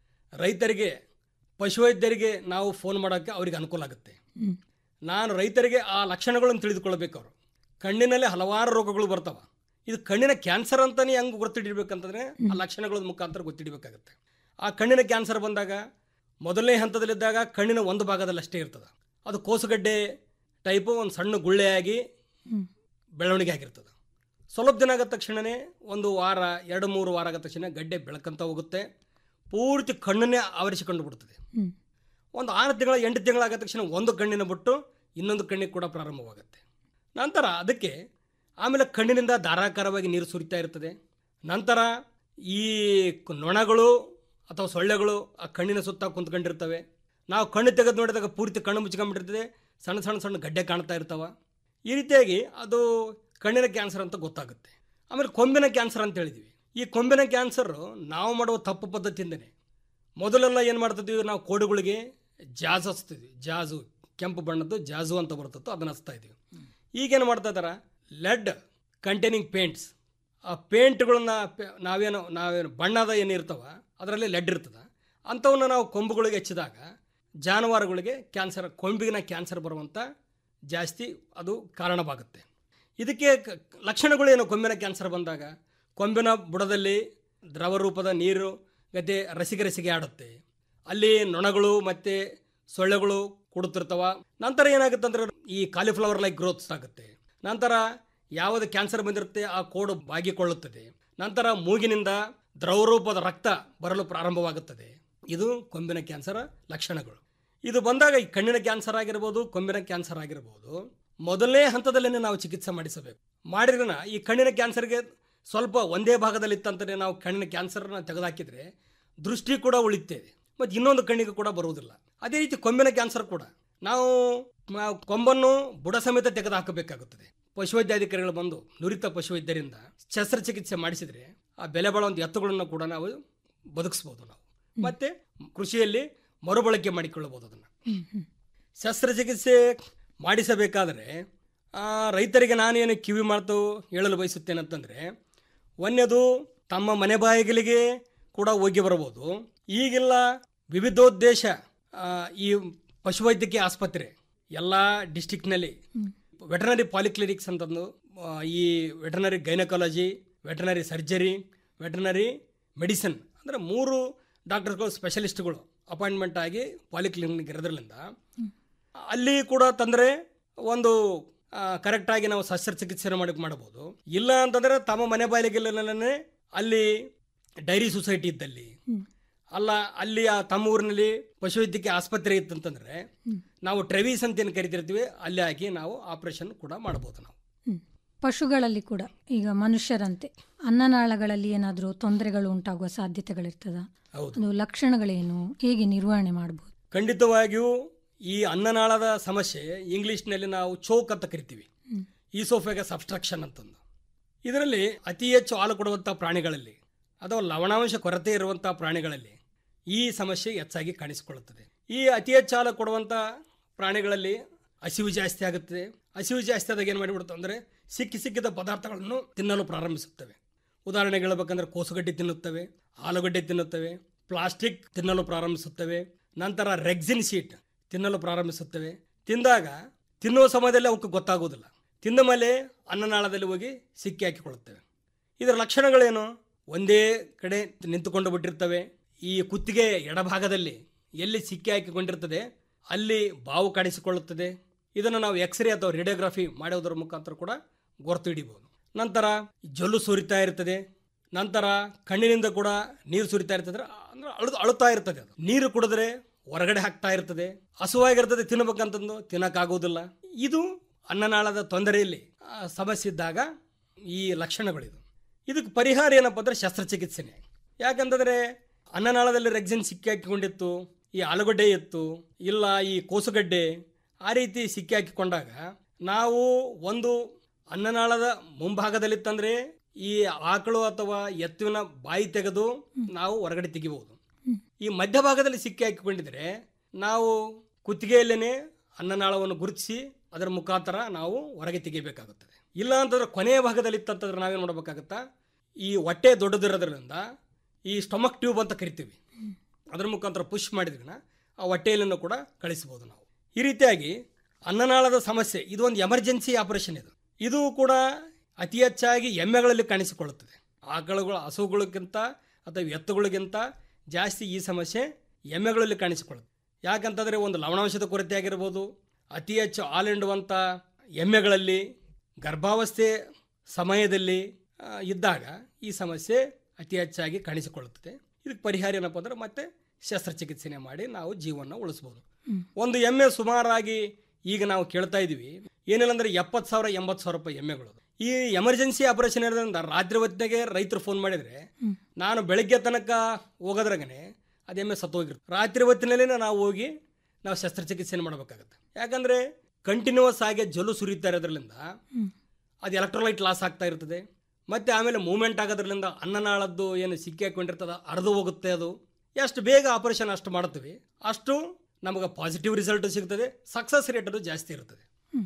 ರೈತರಿಗೆ ಪಶುವೈದ್ಯರಿಗೆ ನಾವು ಫೋನ್ ಮಾಡೋಕ್ಕೆ ಅವರಿಗೆ ಅನುಕೂಲ ಆಗುತ್ತೆ ಹ್ಮ್. ನಾನು ರೈತರಿಗೆ ಆ ಲಕ್ಷಣಗಳನ್ನು ತಿಳಿದುಕೊಳ್ಬೇಕು ಅವರು ಕಣ್ಣಿನಲ್ಲಿ ಹಲವಾರು ರೋಗಗಳು ಬರ್ತಾವ ಇದು ಕಣ್ಣಿನ ಕ್ಯಾನ್ಸರ್ ಅಂತಾನೆ ಹೆಂಗೆ ಗೊತ್ತಿಡಿಬೇಕಂತಂದ್ರೆ ಆ ಲಕ್ಷಣಗಳ ಮುಖಾಂತರ ಗೊತ್ತಿಡಬೇಕಾಗತ್ತೆ ಆ ಕಣ್ಣಿನ ಕ್ಯಾನ್ಸರ್ ಬಂದಾಗ ಮೊದಲನೇ ಹಂತದಲ್ಲಿದ್ದಾಗ ಕಣ್ಣಿನ ಒಂದು ಭಾಗದಲ್ಲಿ ಅಷ್ಟೇ ಇರ್ತದೆ ಅದು ಕೋಸುಗಡ್ಡೆ ಟೈಪು ಒಂದು ಸಣ್ಣ ಗುಳ್ಳೆಯಾಗಿ ಹ್ಮ್. ಬೆಳವಣಿಗೆ ಆಗಿರ್ತದೆ ಸ್ವಲ್ಪ ದಿನ ಆಗದ ತಕ್ಷಣವೇ ಒಂದು ವಾರ ಎರಡು ಮೂರು ವಾರ ಆಗದ ತಕ್ಷಣ ಗಡ್ಡೆ ಬೆಳಕಂತ ಹೋಗುತ್ತೆ ಪೂರ್ತಿ ಕಣ್ಣನ್ನೇ ಆವರಿಸಿಕೊಂಡು ಬಿಡ್ತದೆ ಹ್ಮ್. ಒಂದು ಆರು ತಿಂಗಳ ಎಂಟು ತಿಂಗಳಾದ ತಕ್ಷಣ ಒಂದು ಕಣ್ಣಿನ ಬಿಟ್ಟು ಇನ್ನೊಂದು ಕಣ್ಣಿಗೆ ಕೂಡ ಪ್ರಾರಂಭವಾಗುತ್ತೆ ನಂತರ ಅದಕ್ಕೆ ಆಮೇಲೆ ಕಣ್ಣಿನಿಂದ ಧಾರಾಕಾರವಾಗಿ ನೀರು ಸುರಿತಾ ಇರ್ತದೆ ನಂತರ ಈ ಕ- ನೊಣಗಳು ಅಥವಾ ಸೊಳ್ಳೆಗಳು ಆ ಕಣ್ಣಿನ ಸುತ್ತ ಕುಂತ್ಕೊಂಡಿರ್ತವೆ ನಾವು ಕಣ್ಣು ತೆಗೆದು ನೋಡಿದಾಗ ಪೂರ್ತಿ ಕಣ್ಣು ಮುಚ್ಕೊಂಡ್ಬಿಟ್ಟಿರ್ತದೆ ಸಣ್ಣ ಸಣ್ಣ ಸಣ್ಣ ಗಡ್ಡೆ ಕಾಣ್ತಾ ಇರ್ತಾವ ಈ ರೀತಿಯಾಗಿ ಅದು ಕಣ್ಣಿನ ಕ್ಯಾನ್ಸರ್ ಅಂತ ಗೊತ್ತಾಗುತ್ತೆ ಆಮೇಲೆ ಕೊಂಬಿನ ಕ್ಯಾನ್ಸರ್ ಅಂತ ಹೇಳಿದ್ವಿ ಈ ಕೊಂಬಿನ ಕ್ಯಾನ್ಸರ್ ನಾವು ಮಾಡುವ ತಪ್ಪು ಪದ್ಧತಿಯಿಂದನೇ ಮೊದಲೆಲ್ಲ ಏನು ಮಾಡ್ತಿದ್ವಿ ನಾವು ಕೋಡುಗಳಿಗೆ ಜಾಜ್ ಹಚ್ತಿದ್ವಿ ಜಾಜು ಕೆಂಪು ಬಣ್ಣದ್ದು ಜಾಜು ಅಂತ ಬರ್ತತ್ತು ಅದನ್ನು ಹಚ್ತಾ ಇದ್ವಿ ಈಗೇನು ಮಾಡ್ತಾ ಇದಾರೆ ಲೆಡ್ ಕಂಟೈನಿಂಗ್ ಪೇಂಟ್ಸ್ ಆ ಪೇಂಟ್ಗಳನ್ನ ಪೆ- ನಾವೇನು ನಾವೇನು ಬಣ್ಣದ ಏನು ಇರ್ತಾವ ಅದರಲ್ಲಿ ಲೆಡ್ ಇರ್ತದೆ ಅಂಥವನ್ನ ನಾವು ಕೊಂಬುಗಳಿಗೆ ಹಚ್ಚಿದಾಗ ಜಾನುವಾರುಗಳಿಗೆ ಕ್ಯಾನ್ಸರ್ ಕೊಂಬಿನ ಕ್ಯಾನ್ಸರ್ ಬರುವಂಥ ಜಾಸ್ತಿ ಅದು ಕಾರಣವಾಗುತ್ತೆ ಇದಕ್ಕೆ ಕ- ಲಕ್ಷಣಗಳೇನು ಕೊಂಬಿನ ಕ್ಯಾನ್ಸರ್ ಬಂದಾಗ ಕೊಂಬಿನ ಬುಡದಲ್ಲಿ ದ್ರವ ರೂಪದ ನೀರು ಗತೆ ರಸಿಗೆ ರಸಿಗೆ ಆಡುತ್ತೆ ಅಲ್ಲಿ ನೊಣಗಳು ಮತ್ತು ಸೊಳ್ಳೆಗಳು ಕೊಡುತ್ತಿರ್ತಾವ ನಂತರ ಏನಾಗುತ್ತೆ ಅಂದ್ರೆ ಈ ಕಾಲಿಫ್ಲವರ್ ಲೈಕ್ ಗ್ರೋತ್ಸ್ ಆಗುತ್ತೆ ನಂತರ ಯಾವುದು ಕ್ಯಾನ್ಸರ್ ಬಂದಿರುತ್ತೆ ಆ ಕೋಡು ಬಾಗಿಕೊಳ್ಳುತ್ತದೆ ನಂತರ ಮೂಗಿನಿಂದ ದ್ರವರೂಪದ ರಕ್ತ ಬರಲು ಪ್ರಾರಂಭವಾಗುತ್ತದೆ ಇದು ಕೊಂಬಿನ ಕ್ಯಾನ್ಸರ್ ಲಕ್ಷಣಗಳು ಇದು ಬಂದಾಗ ಈ ಕಣ್ಣಿನ ಕ್ಯಾನ್ಸರ್ ಆಗಿರ್ಬೋದು ಕೊಂಬಿನ ಕ್ಯಾನ್ಸರ್ ಆಗಿರ್ಬೋದು ಮೊದಲನೇ ಹಂತದಲ್ಲೇ ನಾವು ಚಿಕಿತ್ಸೆ ಮಾಡಿಸಬೇಕು ಮಾಡಿದ್ರೆ ಈ ಕಣ್ಣಿನ ಕ್ಯಾನ್ಸರ್ಗೆ ಸ್ವಲ್ಪ ಒಂದೇ ಭಾಗದಲ್ಲಿ ಇತ್ತಂತಲೇ ನಾವು ಕಣ್ಣಿನ ಕ್ಯಾನ್ಸರ್ನ ತೆಗೆದುಹಾಕಿದ್ರೆ ದೃಷ್ಟಿ ಕೂಡ ಉಳಿತೇವೆ ಮತ್ತು ಇನ್ನೊಂದು ಕಣ್ಣಿಗೆ ಕೂಡ ಬರುವುದಿಲ್ಲ ಅದೇ ರೀತಿ ಕೊಂಬಿನ ಕ್ಯಾನ್ಸರ್ ಕೂಡ ನಾವು ನಾವು ಕೊಂಬನ್ನು ಬುಡ ಸಮೇತ ತೆಗೆದು ಹಾಕಬೇಕಾಗುತ್ತದೆ ಪಶುವೈದ್ಯಾಧಿಕಾರಿಗಳು ಬಂದು ನುರಿತ ಪಶುವೈದ್ಯರಿಂದ ಶಸ್ತ್ರಚಿಕಿತ್ಸೆ ಮಾಡಿಸಿದ್ರೆ ಆ ಬೆಲೆ ಬಾಳುವಂಥ ಎತ್ತುಗಳನ್ನು ಕೂಡ ನಾವು ಬದುಕಿಸ್ಬೋದು ನಾವು ಮತ್ತೆ ಕೃಷಿಯಲ್ಲಿ ಮರುಬಳಕೆ ಮಾಡಿಕೊಳ್ಳಬಹುದು ಅದನ್ನು ಶಸ್ತ್ರಚಿಕಿತ್ಸೆ ಮಾಡಿಸಬೇಕಾದರೆ ಆ, ರೈತರಿಗೆ ನಾನೇನು ಕಿವಿ ಮಾತು ಹೇಳಲು ಬಯಸುತ್ತೇನೆ ಅಂತಂದರೆ ಒಂದನೇದು ತಮ್ಮ ಮನೆ ಬಾಯಿಗಳಿಗೆ ಕೂಡ ಹೋಗಿ ಬರಬಹುದು ಈಗಿಲ್ಲ ವಿವಿಧೋದ್ದೇಶ ಆ, ಈ ಪಶುವೈದ್ಯಕೀಯ ಆಸ್ಪತ್ರೆ ಎಲ್ಲ ಡಿಸ್ಟಿಕ್ನಲ್ಲಿ ವೆಟರ್ನರಿ ಪಾಲಿಕ್ಲಿನಿಕ್ಸ್ ಅಂತಂದು ಆ, ಈ veterinary gynaecology veterinary surgery veterinary medicine ಅಂದರೆ ಮೂರು ಡಾಕ್ಟರ್ಗಳು ಸ್ಪೆಷಲಿಸ್ಟ್ಗಳು ಅಪಾಯಿಂಟ್ಮೆಂಟ್ ಆಗಿ ಪಾಲಿಕ್ಲಿನಿಕ್ ಇರೋದ್ರಿಂದ ಅಲ್ಲಿ ಕೂಡ ತಂದರೆ ಒಂದು ಕರೆಕ್ಟಾಗಿ ನಾವು ಶಸ್ತ್ರಚಿಕಿತ್ಸೆ ಮಾಡಿ ಮಾಡಬಹುದು ಇಲ್ಲ ಅಂತಂದ್ರೆ ತಮ್ಮ ಮನೆ ಬಾಯಿಲೆಗೆಲ್ಲೇ ಅಲ್ಲಿ ಡೈರಿ ಸೊಸೈಟಿ ಇದ್ದಲ್ಲಿ ಅಲ್ಲ ಅಲ್ಲಿ ಆ ತಮ್ಮ ಊರಿನಲ್ಲಿ ಪಶುವೈದ್ಯಕೀಯ ಆಸ್ಪತ್ರೆ ಇತ್ತಂತಂದ್ರೆ ನಾವು ಟ್ರೆವೀಸ್ ಅಂತ ಏನು ಕರಿತಿರ್ತೀವಿ ಅಲ್ಲಿ ಹಾಕಿ ನಾವು ಆಪರೇಷನ್ ಕೂಡ ಮಾಡಬಹುದು ನಾವು ಹ್ಮ್. ಪಶುಗಳಲ್ಲಿ ಕೂಡ ಈಗ ಮನುಷ್ಯರಂತೆ ಅನ್ನನಾಳಗಳಲ್ಲಿ ಏನಾದರೂ ತೊಂದರೆಗಳು ಉಂಟಾಗುವ ಸಾಧ್ಯತೆಗಳಿರ್ತದ ಹೌದು ಅದು ಲಕ್ಷಣಗಳೇನು ಹೇಗೆ ನಿರ್ವಹಣೆ ಮಾಡಬಹುದು ಖಂಡಿತವಾಗಿಯೂ ಈ ಅನ್ನನಾಳದ ಸಮಸ್ಯೆ ಇಂಗ್ಲಿಷ್ನಲ್ಲಿ ನಾವು ಚೋಕ್ ಅಂತ ಕರಿತೀವಿ ಈಸೋಫೆಗಸ್ ಅಬ್ಸ್ಟ್ರಕ್ಷನ್ ಅಂತಂದು ಇದರಲ್ಲಿ ಅತಿ ಹೆಚ್ಚು ಹಾಲು ಕೊಡುವಂಥ ಪ್ರಾಣಿಗಳಲ್ಲಿ ಅಥವಾ ಲವಣಾಂಶ ಕೊರತೆ ಇರುವಂಥ ಪ್ರಾಣಿಗಳಲ್ಲಿ ಈ ಸಮಸ್ಯೆ ಹೆಚ್ಚಾಗಿ ಕಾಣಿಸಿಕೊಳ್ಳುತ್ತದೆ ಈ ಅತಿ ಹೆಚ್ಚು ಹಾಲು ಕೊಡುವಂಥ ಪ್ರಾಣಿಗಳಲ್ಲಿ ಹಸಿವು ಜಾಸ್ತಿ ಆಗುತ್ತದೆ ಹಸಿವು ಜಾಸ್ತಿ ಆದಾಗ ಏನು ಮಾಡಿಬಿಡುತ್ತೆ ಅಂದರೆ ಸಿಕ್ಕಿ ಸಿಕ್ಕಿದ ಪದಾರ್ಥಗಳನ್ನು ತಿನ್ನಲು ಪ್ರಾರಂಭಿಸುತ್ತವೆ ಉದಾಹರಣೆಗೆ ಹೇಳ್ಬೇಕಂದ್ರೆ ಕೋಸುಗಡ್ಡೆ ತಿನ್ನುತ್ತವೆ ಆಲೂಗಡ್ಡೆ ತಿನ್ನುತ್ತವೆ ಪ್ಲಾಸ್ಟಿಕ್ ತಿನ್ನಲು ಪ್ರಾರಂಭಿಸುತ್ತವೆ ನಂತರ ರೆಗ್ಸಿನ್ ಶೀಟ್ ತಿನ್ನಲು ಪ್ರಾರಂಭಿಸುತ್ತವೆ ತಿಂದಾಗ ತಿನ್ನುವ ಸಮಯದಲ್ಲಿ ಅವಕ್ಕೆ ಗೊತ್ತಾಗುವುದಿಲ್ಲ ತಿಂದ ಮೇಲೆ ಅನ್ನನಾಳದಲ್ಲಿ ಹೋಗಿ ಸಿಕ್ಕಿ ಹಾಕಿಕೊಳ್ಳುತ್ತವೆ ಇದರ ಲಕ್ಷಣಗಳೇನು ಒಂದೇ ಕಡೆ ನಿಂತುಕೊಂಡು ಬಿಟ್ಟಿರ್ತವೆ ಈ ಕುತ್ತಿಗೆ ಎಡಭಾಗದಲ್ಲಿ ಎಲ್ಲಿ ಸಿಕ್ಕಿ ಹಾಕಿಕೊಂಡಿರ್ತದೆ ಅಲ್ಲಿ ಬಾವು ಕಾಣಿಸಿಕೊಳ್ಳುತ್ತದೆ ಇದನ್ನು ನಾವು ಎಕ್ಸ್ರೇ ಅಥವಾ ರೇಡಿಯೋಗ್ರಫಿ ಮಾಡುವುದರ ಮುಖಾಂತರ ಕೂಡ ಗುರ್ತು ಹಿಡಿಬಹುದು ನಂತರ ಜೊಲ್ಲು ಸುರಿತಾ ಇರ್ತದೆ ನಂತರ ಕಣ್ಣಿನಿಂದ ಕೂಡ ನೀರು ಸುರಿತಾ ಇರ್ತದೆ ಅಂದ್ರೆ ಅಳು ಅಳುತ್ತಾ ಇರ್ತದೆ ಅದು ನೀರು ಕುಡಿದ್ರೆ ಹೊರಗಡೆ ಹಾಕ್ತಾ ಇರ್ತದೆ ಹಸುವಾಗಿರ್ತದೆ ತಿನ್ನಬೇಕಂತಂದು ತಿನ್ನಕ್ಕಾಗೋದಿಲ್ಲ ಇದು ಅನ್ನನಾಳದ ತೊಂದರೆಯಲ್ಲಿ ಆ, ಸಮಸ್ಯೆ ಇದ್ದಾಗ ಈ ಲಕ್ಷಣಗಳಿದು ಇದಕ್ಕೆ ಪರಿಹಾರ ಏನಪ್ಪ ಅಂದ್ರೆ ಶಸ್ತ್ರಚಿಕಿತ್ಸೆನೆ ಯಾಕಂತಂದ್ರೆ ಅನ್ನನಾಳದಲ್ಲಿ ರೆಗ್ಸಿನ್ ಸಿಕ್ಕಿ ಹಾಕಿಕೊಂಡಿತ್ತು ಈ ಆಲೂಗಡ್ಡೆ ಇತ್ತು ಇಲ್ಲ ಈ ಕೋಸುಗಡ್ಡೆ ಆ ರೀತಿ ಸಿಕ್ಕಿ ಹಾಕಿಕೊಂಡಾಗ ನಾವು ಒಂದು ಅನ್ನನಾಳದ ಮುಂಭಾಗದಲ್ಲಿತ್ತಂದ್ರೆ ಈ ಆಕಳು ಅಥವಾ ಎತ್ತುವಿನ ಬಾಯಿ ತೆಗೆದು ನಾವು ಹೊರಗಡೆ ತೆಗಿಬಹುದು ಈ ಮಧ್ಯಭಾಗದಲ್ಲಿ ಸಿಕ್ಕಿ ಹಾಕಿಕೊಂಡಿದ್ರೆ ನಾವು ಕುತ್ತಿಗೆಯಲ್ಲೇನೆ ಅನ್ನನಾಳವನ್ನು ಗುರುತಿಸಿ ಅದರ ಮುಖಾಂತರ ನಾವು ಹೊರಗೆ ತೆಗಿಬೇಕಾಗುತ್ತದೆ ಇಲ್ಲ ಅಂತಂದ್ರೆ ಕೊನೆಯ ಭಾಗದಲ್ಲಿ ಇತ್ತಂತಂದ್ರೆ ನಾವೇನು ಮಾಡಬೇಕಾಗತ್ತಾ ಈ ಹೊಟ್ಟೆ ದೊಡ್ಡದಿರೋದ್ರಿಂದ ಈ ಸ್ಟೊಮಕ್ ಟ್ಯೂಬ್ ಅಂತ ಕರಿತೀವಿ ಅದರ ಮುಖಾಂತರ ಪುಷ್ ಮಾಡಿದ್ರಿನ ಆ ಹೊಟ್ಟೆಯಲ್ಲೂ ಕೂಡ ಕಳಿಸಬಹುದು ನಾವು ಈ ರೀತಿಯಾಗಿ ಅನ್ನನಾಳದ ಸಮಸ್ಯೆ ಇದು ಒಂದು ಎಮರ್ಜೆನ್ಸಿ ಆಪರೇಷನ್ ಇದು ಇದು ಕೂಡ ಅತಿ ಹೆಚ್ಚಾಗಿ ಎಮ್ಮೆಗಳಲ್ಲಿ ಕಾಣಿಸಿಕೊಳ್ಳುತ್ತದೆ ಆಕಳುಗಳ ಹಸುಗಳಿಗಿಂತ ಅಥವಾ ಎತ್ತುಗಳಿಗಿಂತ ಜಾಸ್ತಿ ಈ ಸಮಸ್ಯೆ ಎಮ್ಮೆಗಳಲ್ಲಿ ಕಾಣಿಸಿಕೊಳ್ಳುತ್ತೆ ಯಾಕಂತಂದರೆ ಒಂದು ಲವಣಾಂಶದ ಕೊರತೆ ಆಗಿರ್ಬೋದು ಅತಿ ಹೆಚ್ಚು ಹಾಲಿಂಡುವಂಥ ಎಮ್ಮೆಗಳಲ್ಲಿ ಗರ್ಭಾವಸ್ಥೆ ಸಮಯದಲ್ಲಿ ಆ, ಇದ್ದಾಗ ಈ ಸಮಸ್ಯೆ ಅತಿ ಹೆಚ್ಚಾಗಿ ಕಾಣಿಸಿಕೊಳ್ಳುತ್ತದೆ ಇದಕ್ಕೆ ಪರಿಹಾರ ಏನಪ್ಪ ಅಂದ್ರೆ ಮತ್ತೆ ಶಸ್ತ್ರಚಿಕಿತ್ಸೆನೆ ಮಾಡಿ ನಾವು ಜೀವನ ಉಳಿಸ್ಬೋದು ಒಂದು ಎಮ್ಮೆ ಸುಮಾರಾಗಿ ಈಗ ನಾವು ಕೇಳ್ತಾ ಇದೀವಿ ಏನಿಲ್ಲ ಅಂದ್ರೆ ಎಪ್ಪತ್ತು ಸಾವಿರ ಎಂಬತ್ತು ಸಾವಿರ ರೂಪಾಯಿ ಎಮ್ಮೆಗಳು ಈ ಎಮರ್ಜೆನ್ಸಿ ಆಪರೇಷನ್ ಇರೋದ್ರಿಂದ ರಾತ್ರಿ ಹೊತ್ತಿಗೆ ರೈತರು ಫೋನ್ ಮಾಡಿದ್ರೆ ನಾನು ಬೆಳಗ್ಗೆ ತನಕ ಹೋಗೋದ್ರಾಗನೆ ಅದು ಎಮ್ಮೆ ಸತ್ತೋಗಿರುತ್ತೆ ರಾತ್ರಿ ಹೊತ್ತಿನಲ್ಲಿ ನಾವು ಹೋಗಿ ನಾವು ಶಸ್ತ್ರಚಿಕಿತ್ಸೆಯನ್ನು ಮಾಡಬೇಕಾಗತ್ತೆ ಯಾಕಂದ್ರೆ ಕಂಟಿನ್ಯೂಸ್ ಆಗಿ ಜೊಲು ಸುರಿತಾ ಇರೋದ್ರಿಂದ ಅದು ಎಲೆಕ್ಟ್ರೋಲೈಟ್ ಲಾಸ್ ಆಗ್ತಾ ಇರ್ತದೆ ಮತ್ತೆ ಆಮೇಲೆ ಮೂವ್ಮೆಂಟ್ ಆಗೋದ್ರಿಂದ ಅನ್ನನಾಳದ್ದು ಏನು ಸಿಕ್ಕಿ ಹಾಕೊಂಡಿರ್ತದ ಅರ್ದು ಹೋಗುತ್ತೆ ಅದು ಎಷ್ಟು ಬೇಗ ಆಪರೇಷನ್ ಅಷ್ಟು ಮಾಡ್ತೀವಿ ಅಷ್ಟು ನಮಗೆ ಪಾಸಿಟಿವ್ ರಿಸಲ್ಟ್ ಸಿಗ್ತದೆ ಸಕ್ಸಸ್ ರೇಟ್ ಅದು ಜಾಸ್ತಿ ಇರ್ತದೆ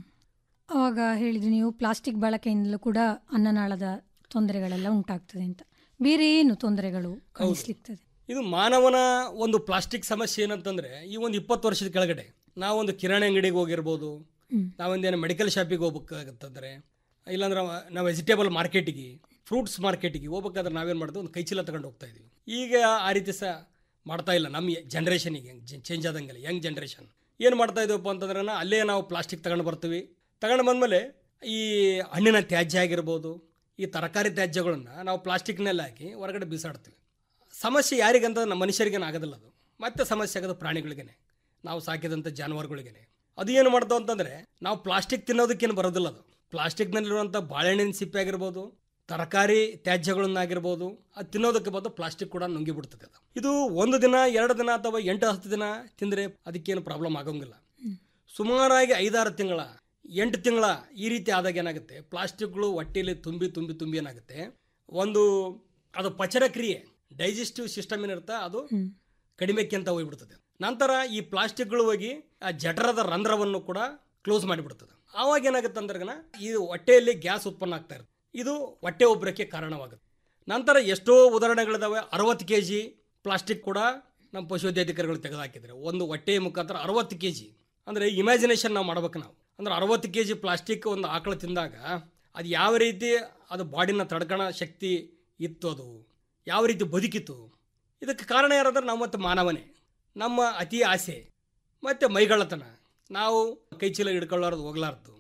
ಅವಾಗ ಹೇಳಿದ್ರಿ ನೀವು ಪ್ಲಾಸ್ಟಿಕ್ ಬಳಕೆಯಿಂದಲೂ ಕೂಡ ಅನ್ನನಾಳದ ತೊಂದರೆಗಳೆಲ್ಲ ಉಂಟಾಗ್ತದೆ ಅಂತ ಬೇರೆ ಏನು ತೊಂದರೆಗಳು ಕಾಣಿಸ್ಲಿಕ್ತದೆ ಇದು ಮಾನವನ ಒಂದು ಪ್ಲಾಸ್ಟಿಕ್ ಸಮಸ್ಯೆ ಏನಂತಂದ್ರೆ ಈ ಒಂದು ಇಪ್ಪತ್ತು ವರ್ಷದ ಕೆಳಗಡೆ ನಾವೊಂದು ಕಿರಾಣಿ ಅಂಗಡಿಗೆ ಹೋಗಿರ್ಬೋದು ನಾವೊಂದೇನು ಮೆಡಿಕಲ್ ಶಾಪಿಗೆ ಹೋಗ್ಬೇಕಾಗತ್ತಂದ್ರೆ ಇಲ್ಲಾಂದ್ರೆ ನಾವು ವೆಜಿಟೇಬಲ್ ಮಾರ್ಕೆಟಿಗೆ ಫ್ರೂಟ್ಸ್ ಮಾರ್ಕೆಟಿಗೆ ಹೋಗ್ಬೇಕಾದ್ರೆ ನಾವೇನು ಮಾಡೋದು ಒಂದು ಕೈಚೀಲ ತಗೊಂಡು ಹೋಗ್ತಾ ಇದೀವಿ ಈಗ ಆ ರೀತಿ ಸಹ ಮಾಡ್ತಾ ಇಲ್ಲ ನಮ್ಮ ಜನ್ರೇಷನಿಗೆ ಚೇಂಜ್ ಆದಂಗೆಲ್ಲ ಯಂಗ್ ಜನ್ರೇಷನ್ ಏನು ಮಾಡ್ತಾ ಇದೀವಪ್ಪ ಅಂತಂದ್ರೆ ಅಲ್ಲೇ ನಾವು ಪ್ಲಾಸ್ಟಿಕ್ ತಗೊಂಡು ಬರ್ತೀವಿ ತಗೊಂಡು ಬಂದಮೇಲೆ ಈ ಹಣ್ಣಿನ ತ್ಯಾಜ್ಯ ಆಗಿರ್ಬೋದು ಈ ತರಕಾರಿ ತ್ಯಾಜ್ಯಗಳನ್ನು ನಾವು ಪ್ಲಾಸ್ಟಿಕ್ನಲ್ಲಿ ಹಾಕಿ ಹೊರಗಡೆ ಬೀಸಾಡ್ತೀವಿ ಸಮಸ್ಯೆ ಯಾರಿಗಂತ ನಮ್ಮ ಮನುಷ್ಯರಿಗೇನು ಆಗೋದಿಲ್ಲ ಅದು ಮತ್ತೆ ಸಮಸ್ಯೆ ಆಗೋದು ಪ್ರಾಣಿಗಳಿಗೇನೆ ನಾವು ಸಾಕಿದಂಥ ಜಾನುವಾರುಗಳಿಗೇನೆ ಅದು ಏನು ಮಾಡ್ತಾವ ಅಂತಂದರೆ ನಾವು ಪ್ಲಾಸ್ಟಿಕ್ ತಿನ್ನೋದಕ್ಕೇನು ಬರೋದಿಲ್ಲ ಅದು ಪ್ಲಾಸ್ಟಿಕ್ನಲ್ಲಿರುವಂಥ ಬಾಳೆಹಣ್ಣಿನ ಸಿಪ್ಪೆ ಆಗಿರ್ಬೋದು ತರಕಾರಿ ತ್ಯಾಜ್ಯಗಳನ್ನಾಗಿರ್ಬೋದು ಅದು ತಿನ್ನೋದಕ್ಕೆ ಬಂದು ಪ್ಲಾಸ್ಟಿಕ್ ಕೂಡ ನುಂಗಿ ಬಿಡ್ತದೆ ಅದು ಇದು ಒಂದು ದಿನ ಎರಡು ದಿನ ಅಥವಾ ಎಂಟು ಹತ್ತು ದಿನ ತಿಂದರೆ ಅದಕ್ಕೇನು ಪ್ರಾಬ್ಲಮ್ ಆಗೋಂಗಿಲ್ಲ ಸುಮಾರಾಗಿ ಐದಾರು ತಿಂಗಳ ಎಂಟು ತಿಂಗಳ ಈ ರೀತಿ ಆದಾಗ ಏನಾಗುತ್ತೆ ಪ್ಲಾಸ್ಟಿಕ್ಗಳು ಹೊಟ್ಟೆಯಲ್ಲಿ ತುಂಬಿ ತುಂಬಿ ತುಂಬಿ ಏನಾಗುತ್ತೆ ಒಂದು ಅದು ಪಚನ ಕ್ರಿಯೆ ಡೈಜೆಸ್ಟಿವ್ ಸಿಸ್ಟಮ್ ಏನಿರುತ್ತೆ ಅದು ಕಡಿಮೆಕ್ಕೆ ಅಂತ ಹೋಗ್ಬಿಡ್ತದೆ ನಂತರ ಈ ಪ್ಲಾಸ್ಟಿಕ್ಗಳು ಹೋಗಿ ಆ ಜಠರದ ರಂಧ್ರವನ್ನು ಕೂಡ ಕ್ಲೋಸ್ ಮಾಡಿಬಿಡ್ತದೆ ಆವಾಗ ಏನಾಗುತ್ತೆ ಅಂದ್ರೆ ಈ ಹೊಟ್ಟೆಯಲ್ಲಿ ಗ್ಯಾಸ್ ಉತ್ಪನ್ನ ಆಗ್ತಾ ಇರುತ್ತೆ ಇದು ಹೊಟ್ಟೆ ಉಬ್ಬರಕ್ಕೆ ಕಾರಣವಾಗುತ್ತೆ ನಂತರ ಎಷ್ಟೋ ಉದಾಹರಣೆಗಳಿದಾವೆ ಅರವತ್ತು ಕೆ ಜಿ ಪ್ಲಾಸ್ಟಿಕ್ ಕೂಡ ನಮ್ಮ ಪಶುವೈದ್ಯಾಧಿಕಾರಿಗಳು ತೆಗೆದುಹಾಕಿದ್ದಾರೆ ಒಂದು ಹೊಟ್ಟೆಯ ಮುಖಾಂತರ ಅರವತ್ತು ಕೆ ಜಿ ಅಂದರೆ ಇಮ್ಯಾಜಿನೇಷನ್ ನಾವು ಮಾಡ್ಬೇಕು ನಾವು ಅಂದ್ರೆ ಅರವತ್ತು ಕೆ ಜಿ ಪ್ಲಾಸ್ಟಿಕ್ ಒಂದು ಆಕಳು ತಿಂದಾಗ ಅದು ಯಾವ ರೀತಿ ಅದು ಬಾಡಿನ ತಡ್ಕಣ ಶಕ್ತಿ ಇತ್ತು ಅದು ಯಾವ ರೀತಿ ಬದುಕಿತ್ತು ಇದಕ್ಕೆ ಕಾರಣ ಯಾರಂದ್ರೆ ನಾವು ಮತ್ತು ಮಾನವನೇ ನಮ್ಮ ಅತಿ ಆಸೆ ಮತ್ತು ಮೈಗಳತನ ನಾವು ಕೈ ಚೀಲ ಹಿಡ್ಕೊಳ್ಳಾರ್ದು ಹೋಗ್ಲಾರ್ದು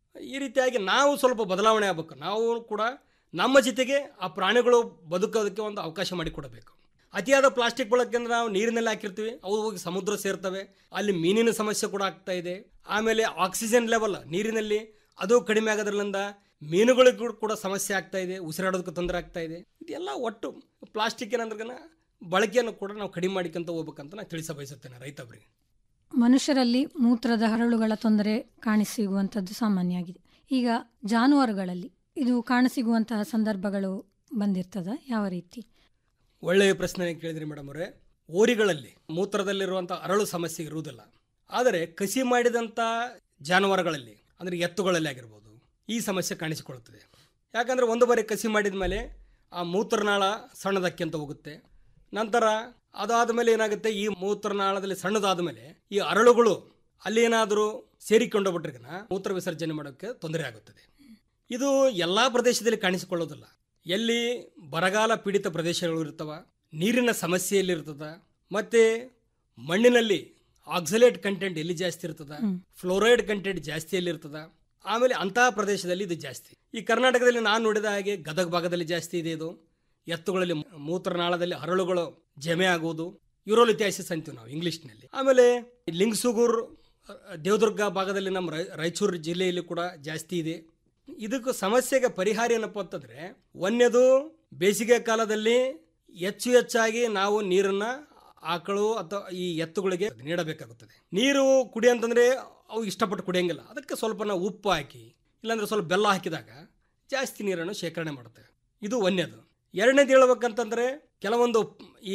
ಈ ರೀತಿಯಾಗಿ ನಾವು ಸ್ವಲ್ಪ ಬದಲಾವಣೆ ಆಗಬೇಕು ನಾವು ಕೂಡ ನಮ್ಮ ಜೊತೆಗೆ ಆ ಪ್ರಾಣಿಗಳು ಬದುಕೋದಕ್ಕೆ ಒಂದು ಅವಕಾಶ ಮಾಡಿಕೊಡಬೇಕು ಅತಿಯಾದ ಪ್ಲಾಸ್ಟಿಕ್ ಬಳಕೆಂದ್ರೆ ನಾವು ನೀರಿನಲ್ಲಿ ಹಾಕಿರ್ತೀವಿ ಅವು ಹೋಗಿ ಸಮುದ್ರ ಸೇರ್ತವೆ ಅಲ್ಲಿ ಮೀನಿನ ಸಮಸ್ಯೆ ಕೂಡ ಆಗ್ತಾ ಇದೆ ಆಮೇಲೆ ಆಕ್ಸಿಜನ್ ಲೆವೆಲ್ ನೀರಿನಲ್ಲಿ ಅದು ಕಡಿಮೆ ಆಗೋದ್ರಿಂದ ಮೀನುಗಳಿಗೂ ಕೂಡ ಸಮಸ್ಯೆ ಆಗ್ತಾ ಇದೆ ಉಸಿರಾಡೋದಕ್ಕೆ ತೊಂದರೆ ಆಗ್ತಾ ಇದೆ ಇದೆಲ್ಲ ಒಟ್ಟು ಪ್ಲಾಸ್ಟಿಕ್ ಏನಂದ್ರೆ ಬಳಕೆಯನ್ನು ಕೂಡ ನಾವು ಕಡಿಮೆ ಮಾಡಿಕೊಂತ ಹೋಗ್ಬೇಕಂತ ನಾನು ತಿಳಿಸ ಬಯಸುತ್ತೇನೆ ರೈತರಿಗೆ ಮನುಷ್ಯರಲ್ಲಿ ಮೂತ್ರದ ಹರಳುಗಳ ತೊಂದರೆ ಕಾಣಿಸಿಗುವಂಥದ್ದು ಸಾಮಾನ್ಯ ಆಗಿದೆ ಈಗ ಜಾನುವಾರುಗಳಲ್ಲಿ ಇದು ಕಾಣಸಿಗುವಂತಹ ಸಂದರ್ಭಗಳು ಬಂದಿರ್ತದ ಯಾವ ರೀತಿ ಒಳ್ಳೆಯ ಪ್ರಶ್ನೆ ಕೇಳಿದ್ರಿ ಮೇಡಮ್ ಅವರೇ ಓರಿಗಳಲ್ಲಿ ಮೂತ್ರದಲ್ಲಿರುವಂಥ ಅರಳು ಸಮಸ್ಯೆ ಇರುವುದಿಲ್ಲ ಆದರೆ ಕಸಿ ಮಾಡಿದಂಥ ಜಾನುವಾರುಗಳಲ್ಲಿ ಅಂದರೆ ಎತ್ತುಗಳಲ್ಲಿ ಆಗಿರ್ಬೋದು ಈ ಸಮಸ್ಯೆ ಕಾಣಿಸಿಕೊಳ್ಳುತ್ತದೆ ಯಾಕಂದರೆ ಒಂದು ಬಾರಿ ಕಸಿ ಮಾಡಿದ ಮೇಲೆ ಆ ಮೂತ್ರನಾಳ ಸಣ್ಣದಕ್ಕಿಂತ ಹೋಗುತ್ತೆ ನಂತರ ಅದಾದ ಮೇಲೆ ಏನಾಗುತ್ತೆ ಈ ಮೂತ್ರನಾಳದಲ್ಲಿ ಸಣ್ಣದಾದ ಮೇಲೆ ಈ ಅರಳುಗಳು ಅಲ್ಲಿ ಏನಾದರೂ ಸೇರಿಕೊಂಡು ಬಿಟ್ರಿಗನ ಮೂತ್ರ ವಿಸರ್ಜನೆ ಮಾಡೋಕ್ಕೆ ತೊಂದರೆ ಆಗುತ್ತದೆ ಇದು ಎಲ್ಲ ಪ್ರದೇಶದಲ್ಲಿ ಕಾಣಿಸಿಕೊಳ್ಳೋದಿಲ್ಲ ಎಲ್ಲಿ ಬರಗಾಲ ಪೀಡಿತ ಪ್ರದೇಶಗಳು ಇರ್ತವ ನೀರಿನ ಸಮಸ್ಯೆಯಲ್ಲಿ ಇರ್ತದ ಮತ್ತೆ ಮಣ್ಣಿನಲ್ಲಿ ಆಕ್ಸಲೇಟ್ ಕಂಟೆಂಟ್ ಎಲ್ಲಿ ಜಾಸ್ತಿ ಇರ್ತದ ಫ್ಲೋರೈಡ್ ಕಂಟೆಂಟ್ ಜಾಸ್ತಿಯಲ್ಲಿ ಇರ್ತದ ಆಮೇಲೆ ಅಂತಹ ಪ್ರದೇಶದಲ್ಲಿ ಇದು ಜಾಸ್ತಿ ಈ ಕರ್ನಾಟಕದಲ್ಲಿ ನಾನು ನೋಡಿದ ಹಾಗೆ ಗದಗ ಭಾಗದಲ್ಲಿ ಜಾಸ್ತಿ ಇದೆ ಇದು ಎತ್ತುಗಳಲ್ಲಿ ಮೂತ್ರನಾಳದಲ್ಲಿ ಹರಳುಗಳು ಜಮೆ ಆಗುವುದು ಯುರೋಲಿಥ್ಯಾಸಿಸ್ ಅಂತೀವಿ ನಾವು ಇಂಗ್ಲಿಷ್ನಲ್ಲಿ ಆಮೇಲೆ ಲಿಂಗ್ಸುಗೂರ್ ದೇವದುರ್ಗ ಭಾಗದಲ್ಲಿ ನಮ್ಮ ರೈ- ರಾಯಚೂರು ಜಿಲ್ಲೆಯಲ್ಲಿ ಕೂಡ ಜಾಸ್ತಿ ಇದೆ ಇದಕ್ಕೆ ಸಮಸ್ಯೆಗೆ ಪರಿಹಾರ ಏನಪ್ಪ ಅಂತಂದ್ರೆ ಒಂದನೇದು ಬೇಸಿಗೆ ಕಾಲದಲ್ಲಿ ಹೆಚ್ಚು ಹೆಚ್ಚಾಗಿ ನಾವು ನೀರನ್ನ ಆಕಳು ಅಥವಾ ಈ ಎತ್ತುಗಳಿಗೆ ನೀಡಬೇಕಾಗುತ್ತದೆ ನೀರು ಕುಡಿ ಅಂತಂದ್ರೆ ಅವು ಇಷ್ಟಪಟ್ಟು ಕುಡಿಯಂಗಿಲ್ಲ ಅದಕ್ಕೆ ಸ್ವಲ್ಪ ನಾವು ಉಪ್ಪು ಹಾಕಿ ಇಲ್ಲಾಂದ್ರೆ ಸ್ವಲ್ಪ ಬೆಲ್ಲ ಹಾಕಿದಾಗ ಜಾಸ್ತಿ ನೀರನ್ನು ಶೇಖರಣೆ ಮಾಡುತ್ತೆ ಇದು ಒಂದನೇದು ಎರಡನೇದು ಹೇಳ್ಬೇಕಂತಂದ್ರೆ ಕೆಲವೊಂದು ಈ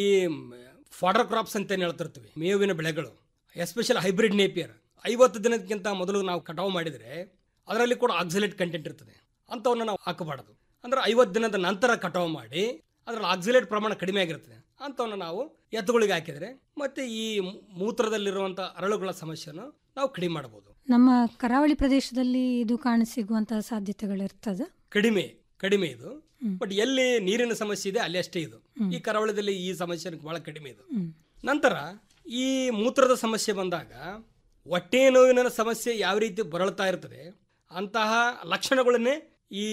ಫಾಡರ್ ಕ್ರಾಪ್ಸ್ ಅಂತ ಏನ್ ಹೇಳ್ತಿರ್ತೀವಿ ಮೇವಿನ ಬೆಳೆಗಳು ಎಸ್ಪೆಷಲ್ ಹೈಬ್ರಿಡ್ ನೇಪಿಯರ್ ಐವತ್ತು ದಿನಕ್ಕಿಂತ ಮೊದಲು ನಾವು ಕಟಾವು ಮಾಡಿದರೆ ಅದರಲ್ಲಿ ಕೂಡ ಆಕ್ಸಿಲೇಟ್ ಕಂಟೆಂಟ್ ಇರ್ತದೆ ಅಂಥವನ್ನ ನಾವು ಹಾಕಬಾರ್ದು ಅಂದ್ರೆ ಐವತ್ತು ದಿನದ ನಂತರ ಕಟಾವು ಮಾಡಿ ಅದರಲ್ಲಿ ಆಕ್ಸಿಲೇಟ್ ಪ್ರಮಾಣ ಕಡಿಮೆ ಆಗಿರ್ತದೆ ಅಂಥವನ್ನ ನಾವು ಎತ್ತುಗಳಿಗೆ ಹಾಕಿದರೆ ಮತ್ತೆ ಈ ಮೂ- ಮೂತ್ರದಲ್ಲಿರುವಂಥ ಅರಳುಗಳ ಸಮಸ್ಯೆಯನ್ನು ನಾವು ಕಡಿಮೆ ಮಾಡಬಹುದು ನಮ್ಮ ಕರಾವಳಿ ಪ್ರದೇಶದಲ್ಲಿ ಇದು ಕಾಣಸಿಗುವಂತಹ ಸಾಧ್ಯತೆಗಳಿರ್ತದ ಕಡಿಮೆ ಕಡಿಮೆ ಇದು ಬಟ್ ಎಲ್ಲಿ ನೀರಿನ ಸಮಸ್ಯೆ ಇದೆ ಅಲ್ಲಿ ಅಷ್ಟೇ ಇದು ಈ ಕರಾವಳಿದಲ್ಲಿ ಈ ಸಮಸ್ಯೆ ಬಹಳ ಕಡಿಮೆ ಇದು ನಂತರ ಈ ಮೂತ್ರದ ಸಮಸ್ಯೆ ಬಂದಾಗ ಹೊಟ್ಟೆ ನೋವಿನ ಸಮಸ್ಯೆ ಯಾವ ರೀತಿ ಬರಳ್ತಾ ಇರ್ತದೆ ಅಂತಹ ಲಕ್ಷಣಗಳನ್ನೇ ಈ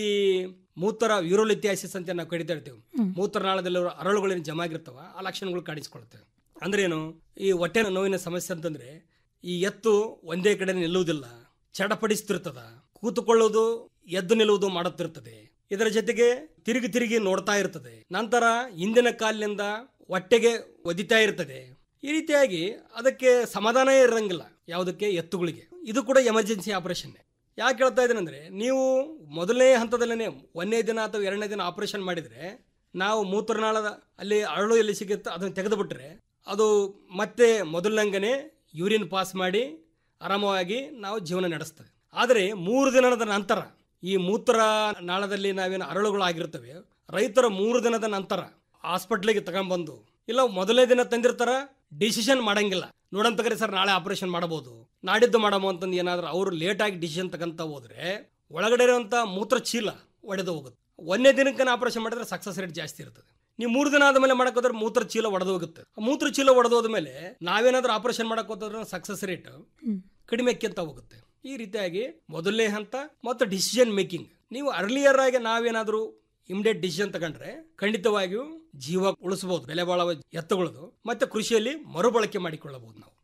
ಮೂತ್ರ ಯೂರೋಲಿಥಿಯಾಸಿಸ್ ಅಂತ ನಾವು ಕಡಿತಾ ಇರ್ತೀವಿ ಮೂತ್ರನಾಳದಲ್ಲಿರುವ ಅರಳುಗಳೇನು ಜಮಾ ಆಗಿರ್ತಾವ ಆ ಲಕ್ಷಣಗಳು ಕಾಣಿಸ್ಕೊಳ್ತವೆ ಅಂದ್ರೇನು ಈ ಹೊಟ್ಟೆ ನೋವಿನ ಸಮಸ್ಯೆ ಅಂತಂದ್ರೆ ಈ ಎತ್ತು ಒಂದೇ ಕಡೆ ನಿಲ್ಲುವುದಿಲ್ಲ ಚಡಪಡಿಸ್ತಿರ್ತದ ಕೂತುಕೊಳ್ಳುವುದು ಎದ್ದು ನಿಲ್ಲುವುದು ಮಾಡುತ್ತಿರ್ತದೆ ಇದರ ಜೊತೆಗೆ ತಿರುಗಿ ತಿರುಗಿ ನೋಡ್ತಾ ಇರ್ತದೆ ನಂತರ ಹಿಂದಿನ ಕಾಲಿನಿಂದ ಹೊಟ್ಟೆಗೆ ಒದಿತಾ ಇರ್ತದೆ ಈ ರೀತಿಯಾಗಿ ಅದಕ್ಕೆ ಸಮಾಧಾನ ಇರಂಗಿಲ್ಲ ಯಾವುದಕ್ಕೆ ಎತ್ತುಗಳಿಗೆ ಇದು ಕೂಡ ಎಮರ್ಜೆನ್ಸಿ ಆಪರೇಷನ್ ಯಾಕೆ ಹೇಳ್ತಾ ಇದ್ದೀನಂದ್ರೆ ನೀವು ಮೊದಲನೇ ಹಂತದಲ್ಲೇ ಒಂದನೇ ದಿನ ಅಥವಾ ಎರಡನೇ ದಿನ ಆಪರೇಷನ್ ಮಾಡಿದ್ರೆ ನಾವು ಮೂತ್ರನಾಳದ ಅಲ್ಲಿ ಅರಳು ಎಲ್ಲಿ ಸಿಗುತ್ತೆ ಅದನ್ನು ತೆಗೆದುಬಿಟ್ರೆ ಅದು ಮತ್ತೆ ಮೊದಲಂಗನೆ ಯೂರಿನ್ ಪಾಸ್ ಮಾಡಿ ಆರಾಮವಾಗಿ ನಾವು ಜೀವನ ನಡೆಸ್ತೇವೆ ಆದರೆ ಮೂರು ದಿನದ ನಂತರ ಈ ಮೂತ್ರ ನಾಳದಲ್ಲಿ ನಾವೇನು ಅರಳುಗಳು ಆಗಿರ್ತವೆ ರೈತರ ಮೂರು ದಿನದ ನಂತರ ಹಾಸ್ಪಿಟ್ಲಿಗೆ ತಗೊಂಡ್ಬಂದು ಇಲ್ಲ ಮೊದಲನೇ ದಿನ ತಂದಿರ್ತಾರ ಡಿಸಿಷನ್ ಮಾಡಂಗಿಲ್ಲ ನೋಡಂತಗ್ರಿ ಸರ್ ನಾಳೆ ಆಪರೇಷನ್ ಮಾಡಬಹುದು ನಾಡಿದ್ದು ಮಾಡಮೋ ಅಂತಂದು ಏನಾದ್ರೂ ಅವರು ಲೇಟಾಗಿ ಡಿಸಿಷನ್ ತಗೊಂತ ಹೋದ್ರೆ ಒಳಗಡೆ ಇರುವಂತ ಮೂತ್ರ ಚೀಲ ಒಡೆದು ಹೋಗುತ್ತೆ ಒಂದೇ ದಿನಕ್ಕೆ ಆಪರೇಷನ್ ಮಾಡಿದ್ರೆ ಸಕ್ಸಸ್ ರೇಟ್ ಜಾಸ್ತಿ ಇರ್ತದೆ ನೀವು ಮೂರು ದಿನ ಆದ್ಮೇಲೆ ಮಾಡಕ್ ಹೋದ್ರೆ ಮೂತ್ರ ಚೀಲ ಒಡೆದು ಹೋಗುತ್ತೆ ಆ ಮೂತ್ರ ಚೀಲ ಒಡೆದು ಹೋದ್ಮೇಲೆ ನಾವೇನಾದ್ರೂ ಆಪರೇಷನ್ ಮಾಡಕ್ ಹೋದ್ರೆ ಸಕ್ಸಸ್ ರೇಟ್ ಕಡಿಮೆ ಆಕ್ಕಿಂತ ಹೋಗುತ್ತೆ ಈ ರೀತಿಯಾಗಿ ಮೊದಲನೇ ಹಂತ ಮತ್ತು ಡಿಸಿಷನ್ ಮೇಕಿಂಗ್ ನೀವು ಅರ್ಲಿಯರ್ ಆಗಿ ನಾವೇನಾದ್ರೂ ಇಮಿಡಿಯೇಟ್ ಡಿಸಿಷನ್ ತಗೊಂಡ್ರೆ ಖಂಡಿತವಾಗಿಯೂ ಜೀವ ಉಳಿಸಬಹುದು ಬೆಲೆ ಬಾಳುವ ಎತ್ತುಗಳದು ಮತ್ತೆ ಕೃಷಿಯಲ್ಲಿ ಮರುಬಳಕೆ ಮಾಡಿಕೊಳ್ಳಬಹುದು ನಾವು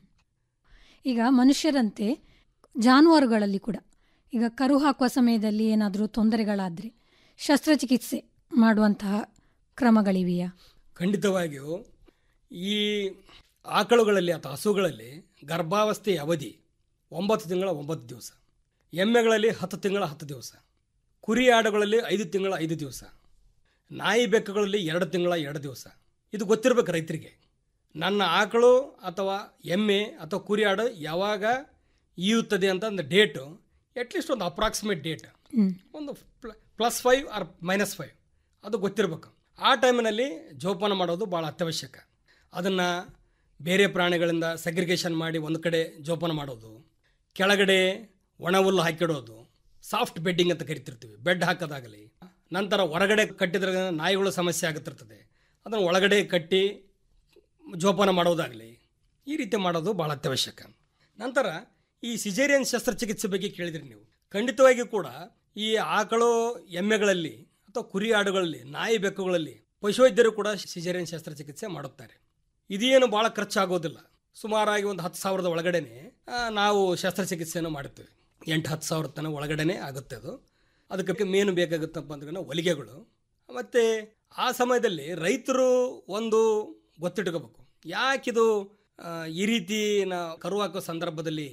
ಈಗ ಮನುಷ್ಯರಂತೆ ಜಾನುವಾರುಗಳಲ್ಲಿ ಕೂಡ ಈಗ ಕರು ಹಾಕುವ ಸಮಯದಲ್ಲಿ ಏನಾದರೂ ತೊಂದರೆಗಳಾದರೆ ಶಸ್ತ್ರಚಿಕಿತ್ಸೆ ಮಾಡುವಂತಹ ಕ್ರಮಗಳಿವೆಯಾ ಖಂಡಿತವಾಗಿಯೂ ಈ ಆಕಳುಗಳಲ್ಲಿ ಅಥವಾ ಹಸುಗಳಲ್ಲಿ ಗರ್ಭಾವಸ್ಥೆಯ ಅವಧಿ ಒಂಬತ್ತು ತಿಂಗಳ ಒಂಬತ್ತು ದಿವಸ ಎಮ್ಮೆಗಳಲ್ಲಿ ಹತ್ತು ತಿಂಗಳ ಹತ್ತು ದಿವಸ ಕುರಿ ಆಡುಗಳಲ್ಲಿ ಐದು ತಿಂಗಳ ಐದು ದಿವಸ ನಾಯಿ ಬೆಕ್ಕುಗಳಲ್ಲಿ ಎರಡು ತಿಂಗಳ ಎರಡು ದಿವಸ ಇದು ಗೊತ್ತಿರಬೇಕು ರೈತರಿಗೆ ನನ್ನ ಆಕಳು ಅಥವಾ ಎಮ್ಮೆ ಅಥವಾ ಕುರಿ ಆಡು ಯಾವಾಗ ಈಯುತ್ತದೆ ಅಂತ ಒಂದು ಡೇಟು ಅಟ್ಲೀಸ್ಟ್ ಒಂದು ಅಪ್ರಾಕ್ಸಿಮೇಟ್ ಡೇಟ್ ಒಂದು plus five or minus five ಅದು ಗೊತ್ತಿರಬೇಕು ಆ ಟೈಮಿನಲ್ಲಿ ಜೋಪಾನ ಮಾಡೋದು ಭಾಳ ಅತ್ಯವಶ್ಯಕ ಅದನ್ನು ಬೇರೆ ಪ್ರಾಣಿಗಳಿಂದ ಸೆಗ್ರಿಗೇಷನ್ ಮಾಡಿ ಒಂದು ಕಡೆ ಜೋಪಾನ ಮಾಡೋದು ಕೆಳಗಡೆ ಒಣ ಹುಲ್ಲು ಹಾಕಿಡೋದು ಸಾಫ್ಟ್ ಬೆಡ್ಡಿಂಗ್ ಅಂತ ಕರಿತಿರ್ತೀವಿ ಬೆಡ್ ಹಾಕೋದಾಗಲಿ ನಂತರ ಹೊರಗಡೆ ಕಟ್ಟಿದ್ರೆ ನಾಯಿಗಳು ಸಮಸ್ಯೆ ಆಗುತ್ತಿರ್ತದೆ ಅದನ್ನು ಒಳಗಡೆ ಕಟ್ಟಿ ಜೋಪಾನ ಮಾಡೋದಾಗಲಿ ಈ ರೀತಿ ಮಾಡೋದು ಭಾಳ ಅತ್ಯವಶ್ಯಕ ನಂತರ ಈ ಸಿಜೇರಿಯನ್ ಶಸ್ತ್ರಚಿಕಿತ್ಸೆ ಬಗ್ಗೆ ಕೇಳಿದ್ರಿ ನೀವು ಖಂಡಿತವಾಗಿಯೂ ಕೂಡ ಈ ಆಕಳು ಎಮ್ಮೆಗಳಲ್ಲಿ ಅಥವಾ ಕುರಿ ಆಡುಗಳಲ್ಲಿ ನಾಯಿ ಬೆಕ್ಕುಗಳಲ್ಲಿ ಪಶುವೈದ್ಯರು ಕೂಡ ಸಿಜೇರಿಯನ್ ಶಸ್ತ್ರಚಿಕಿತ್ಸೆ ಮಾಡುತ್ತಾರೆ ಇದೇನು ಭಾಳ ಖರ್ಚಾಗೋದಿಲ್ಲ ಸುಮಾರಾಗಿ ಒಂದು ಹತ್ತು ಸಾವಿರದ ಒಳಗಡೆನೆ ಆ, ನಾವು ಶಸ್ತ್ರಚಿಕಿತ್ಸೆಯನ್ನು ಮಾಡುತ್ತೇವೆ ಎಂಟು ಹತ್ತು ಸಾವಿರ ತನಕ ಒಳಗಡೆನೆ ಆಗುತ್ತೆ ಅದು ಅದಕ್ಕೆ ಮೇನು ಬೇಕಾಗುತ್ತಪ್ಪ ಅಂದ್ರೆ ಹೊಲಿಗೆಗಳು ಮತ್ತು ಆ ಸಮಯದಲ್ಲಿ ರೈತರು ಒಂದು ಗೊತ್ತಿಟ್ಕೋಬೇಕು ಯಾಕಿದು ಆ, ಈ ರೀತಿ ನಾ ಕರು ಹಾಕೋ ಸಂದರ್ಭದಲ್ಲಿ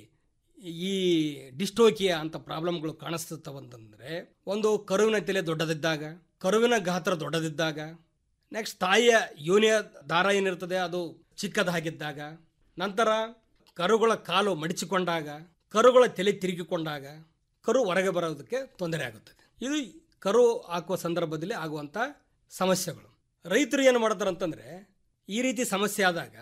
ಈ ಡಿಸ್ಟೋಕಿಯಾ ಅಂತ ಪ್ರಾಬ್ಲಮ್ಗಳು ಕಾಣಿಸ್ತವಂತಂದ್ರೆ ಒಂದು ಕರುವಿನ ತಲೆ ದೊಡ್ಡದಿದ್ದಾಗ ಕರುವಿನ ಗಾತ್ರ ದೊಡ್ಡದಿದ್ದಾಗ ನೆಕ್ಸ್ಟ್ ತಾಯಿಯ ಯೋನಿಯ ದಾರ ಏನಿರ್ತದೆ ಅದು ಚಿಕ್ಕದಾಗಿದ್ದಾಗ ನಂತರ ಕರುಗಳ ಕಾಲು ಮಡಿಚಿಕೊಂಡಾಗ ಕರುಗಳ ತಲೆ ತಿರುಗಿಕೊಂಡಾಗ ಕರು ಹೊರಗೆ ಬರೋದಕ್ಕೆ ತೊಂದರೆ ಆಗುತ್ತದೆ ಇದು ಕರು ಹಾಕುವ ಸಂದರ್ಭದಲ್ಲಿ ಆಗುವಂಥ ಸಮಸ್ಯೆಗಳು ರೈತರು ಏನು ಮಾಡ್ತಾರೆ ಅಂತಂದ್ರೆ ಈ ರೀತಿ ಸಮಸ್ಯೆ ಆದಾಗ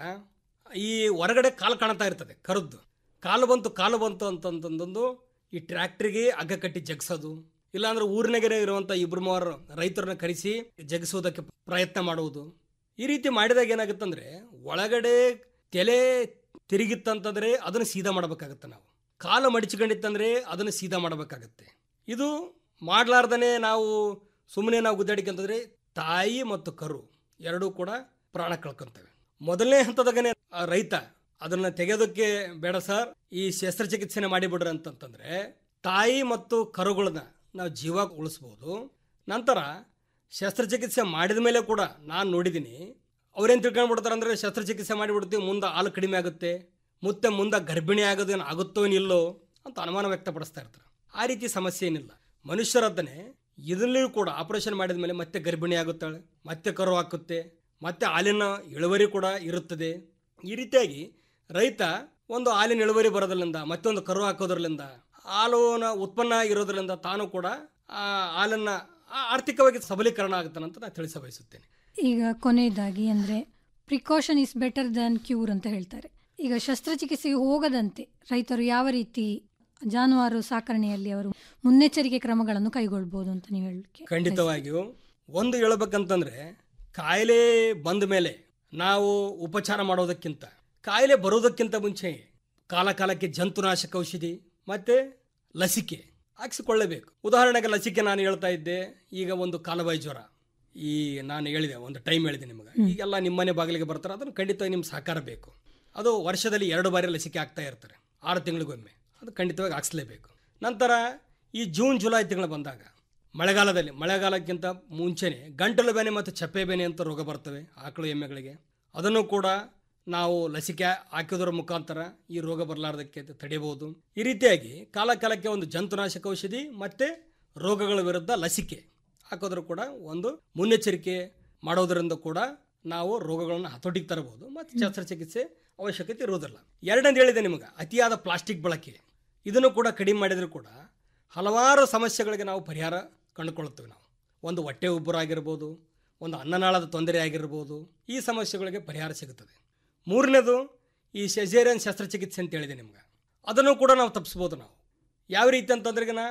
ಈ ಹೊರಗಡೆ ಕಾಲು ಕಾಣ್ತಾ ಇರ್ತದೆ ಕರುದ್ದು ಕಾಲು ಬಂತು ಕಾಲು ಬಂತು ಅಂತಂತಂದು ಈ ಟ್ರ್ಯಾಕ್ಟ್ರಿಗೆ ಹಗ್ಗ ಕಟ್ಟಿ ಜಗ್ಸೋದು ಇಲ್ಲಾಂದ್ರೆ ಊರಿನಾಗೆ ಇರುವಂಥ ಇಬ್ರು ಮೂವರು ರೈತರನ್ನ ಕರೆಸಿ ಜಗಿಸೋದಕ್ಕೆ ಪ್ರಯತ್ನ ಮಾಡುವುದು ಈ ರೀತಿ ಮಾಡಿದಾಗ ಏನಾಗುತ್ತಂದ್ರೆ ಒಳಗಡೆ ತಲೆ ತಿರುಗಿತ್ತಂತಂದ್ರೆ ಅದನ್ನು ಸೀದಾ ಮಾಡಬೇಕಾಗತ್ತೆ ನಾವು ಕಾಲು ಮಡಿಚಿಕೊಂಡಿತ್ತಂದ್ರೆ ಅದನ್ನು ಸೀದಾ ಮಾಡಬೇಕಾಗತ್ತೆ ಇದು ಮಾಡ್ಲಾರ್ದನೆ ನಾವು ಸುಮ್ಮನೆ ನಾವು ಗುದ್ದಾಡಿಕಂತಂದ್ರೆ ತಾಯಿ ಮತ್ತು ಕರು ಎರಡೂ ಕೂಡ ಪ್ರಾಣ ಕಳ್ಕೊಂತವೆ ಮೊದಲನೇ ಹಂತದಾಗನೇ ಆ ರೈತ ಅದನ್ನ ತೆಗೆಯೋದಕ್ಕೆ ಬೇಡ ಸರ್ ಈ ಶಸ್ತ್ರಚಿಕಿತ್ಸೆನೆ ಮಾಡಿಬಿಡ್ರಿ ಅಂತಂತಂದ್ರೆ ತಾಯಿ ಮತ್ತು ಕರುಗಳನ್ನ ನಾವು ಜೀವ ಉಳಿಸ್ಬೋದು ನಂತರ ಶಸ್ತ್ರಚಿಕಿತ್ಸೆ ಮಾಡಿದ ಮೇಲೆ ಕೂಡ ನಾನು ನೋಡಿದ್ದೀನಿ ಅವ್ರೇನು ತಿಳ್ಕೊಂಡ್ಬಿಡ್ತಾರೆ ಅಂದರೆ ಶಸ್ತ್ರಚಿಕಿತ್ಸೆ ಮಾಡಿಬಿಡ್ತೀವಿ ಮುಂದೆ ಹಾಲು ಕಡಿಮೆ ಆಗುತ್ತೆ ಮತ್ತೆ ಮುಂದೆ ಗರ್ಭಿಣಿ ಆಗೋದೇನು ಆಗುತ್ತೋ ಏನಿಲ್ಲೋ ಅಂತ ಅನುಮಾನ ವ್ಯಕ್ತಪಡಿಸ್ತಾ ಇರ್ತಾರೆ ಆ ರೀತಿ ಸಮಸ್ಯೆ ಏನಿಲ್ಲ ಮನುಷ್ಯರದ್ದನೆ ಇದರಲ್ಲಿಯೂ ಕೂಡ ಆಪರೇಷನ್ ಮಾಡಿದ ಮೇಲೆ ಮತ್ತೆ ಗರ್ಭಿಣಿ ಆಗುತ್ತಾಳೆ ಮತ್ತೆ ಕರು ಹಾಕುತ್ತೆ ಮತ್ತೆ ಹಾಲಿನ ಇಳುವರಿ ಕೂಡ ಇರುತ್ತದೆ ಈ ರೀತಿಯಾಗಿ ರೈತ ಒಂದು ಹಾಲಿನ ಇಳುವರಿ ಬರೋದ್ರಿಂದ ಮತ್ತೊಂದು ಕರು ಹಾಕೋದ್ರಲ್ಲಿಂದ ಹಾಲಿನ ಉತ್ಪನ್ನ ಇರೋದ್ರಿಂದ ತಾನು ಕೂಡ ಆ ಹಾಲನ್ನ ಆ ಆರ್ಥಿಕವಾಗಿ ಸಬಲೀಕರಣ ಆಗುತ್ತಾನಂತ ನಾನು ತಿಳಿಸ ಬಯಸುತ್ತೇನೆ ಈಗ ಕೊನೆಯದಾಗಿ ಅಂದರೆ precaution is better than cure ಅಂತ ಹೇಳ್ತಾರೆ ಈಗ ಶಸ್ತ್ರಚಿಕಿತ್ಸೆಗೆ ಹೋಗದಂತೆ ರೈತರು ಯಾವ ರೀತಿ ಜಾನುವಾರು ಸಾಕಣೆಯಲ್ಲಿ ಅವರು ಮುನ್ನೆಚ್ಚರಿಕೆ ಕ್ರಮಗಳನ್ನು ಕೈಗೊಳ್ಬೋದು ಅಂತ ನೀವು ಹೇಳಲಿಕ್ಕೆ ಖಂಡಿತವಾಗಿಯೂ ಒಂದು ಹೇಳ್ಬೇಕಂತಂದ್ರೆ ಕಾಯಿಲೆ ಬಂದ ಮೇಲೆ ನಾವು ಉಪಚಾರ ಮಾಡೋದಕ್ಕಿಂತ ಕಾಯಿಲೆ ಬರೋದಕ್ಕಿಂತ ಮುಂಚೆ ಕಾಲ ಕಾಲಕ್ಕೆ ಜಂತುನಾಶಕ ಔಷಧಿ ಮತ್ತೆ ಲಸಿಕೆ ಹಾಕಿಸಿಕೊಳ್ಳಬೇಕು ಉದಾಹರಣೆಗೆ ಲಸಿಕೆ ನಾನು ಹೇಳ್ತಾ ಇದ್ದೆ ಈಗ ಒಂದು ಕಾಲುಬಾಯಿ ಜ್ವರ ಈ ನಾನು ಹೇಳಿದೆ ಒಂದು ಟೈಮ್ ಹೇಳಿದೆ ನಿಮಗೆ ಈಗೆಲ್ಲ ನಿಮ್ಮನೆ ಬಾಗಿಲಿಗೆ ಬರ್ತಾರೆ ಅದನ್ನು ಖಂಡಿತವಾಗಿ ನಿಮ್ಮ ಸಹಕಾರ ಬೇಕು ಅದು ವರ್ಷದಲ್ಲಿ ಎರಡು ಬಾರಿ ಲಸಿಕೆ ಹಾಕ್ತಾ ಇರ್ತಾರೆ ಆರು ತಿಂಗಳಿಗೊಮ್ಮೆ ಅದು ಖಂಡಿತವಾಗಿ ಹಾಕ್ಸ್ಲೇಬೇಕು ನಂತರ ಈ ಜೂನ್ ಜುಲೈ ತಿಂಗಳು ಬಂದಾಗ ಮಳೆಗಾಲದಲ್ಲಿ ಮಳೆಗಾಲಕ್ಕಿಂತ ಮುಂಚೆನೆ ಗಂಟಲು ಬೇನೆ ಮತ್ತು ಚಪ್ಪೆ ಬೇನೆ ಅಂತ ರೋಗ ಬರ್ತವೆ ಆಕಳು ಎಮ್ಮೆಗಳಿಗೆ ಅದನ್ನು ಕೂಡ ನಾವು ಲಸಿಕೆ ಹಾಕೋದ್ರ ಮುಖಾಂತರ ಈ ರೋಗ ಬರಲಾರ್ದಕ್ಕೆ ತಡೆಯಬಹುದು ಈ ರೀತಿಯಾಗಿ ಕಾಲ ಕಾಲಕ್ಕೆ ಒಂದು ಜಂತುನಾಶಕ ಔಷಧಿ ಮತ್ತೆ ರೋಗಗಳ ವಿರುದ್ಧ ಲಸಿಕೆ ಹಾಕೋದ್ರ ಕೂಡ ಒಂದು ಮುನ್ನೆಚ್ಚರಿಕೆ ಮಾಡೋದರಿಂದ ಕೂಡ ನಾವು ರೋಗಗಳನ್ನು ಹತೋಟಿಗೆ ತರಬಹುದು ಮತ್ತು ಶಸ್ತ್ರಚಿಕಿತ್ಸೆ ಅವಶ್ಯಕತೆ ಇರುವುದಿಲ್ಲ ಎರಡನೇದು ಹೇಳಿದೆ ನಿಮಗೆ ಅತಿಯಾದ ಪ್ಲಾಸ್ಟಿಕ್ ಬಳಕೆ ಇದನ್ನು ಕೂಡ ಕಡಿಮೆ ಮಾಡಿದರೂ ಕೂಡ ಹಲವಾರು ಸಮಸ್ಯೆಗಳಿಗೆ ನಾವು ಪರಿಹಾರ ಕಂಡುಕೊಳ್ಳುತ್ತೇವೆ ನಾವು ಒಂದು ಹೊಟ್ಟೆ ಉಬ್ಬರಾಗಿರ್ಬೋದು ಒಂದು ಅನ್ನನಾಳದ ತೊಂದರೆ ಆಗಿರ್ಬೋದು ಈ ಸಮಸ್ಯೆಗಳಿಗೆ ಪರಿಹಾರ ಸಿಗುತ್ತದೆ ಮೂರನೇದು ಈ ಸೆಜೇರಿಯನ್ ಶಸ್ತ್ರಚಿಕಿತ್ಸೆ ಅಂತ ಹೇಳಿದೆ ನಿಮ್ಗೆ ಅದನ್ನು ಕೂಡ ನಾವು ತಪ್ಪಿಸ್ಬೋದು ನಾವು ಯಾವ ರೀತಿ ಅಂತಂದ್ರೆಗಿನ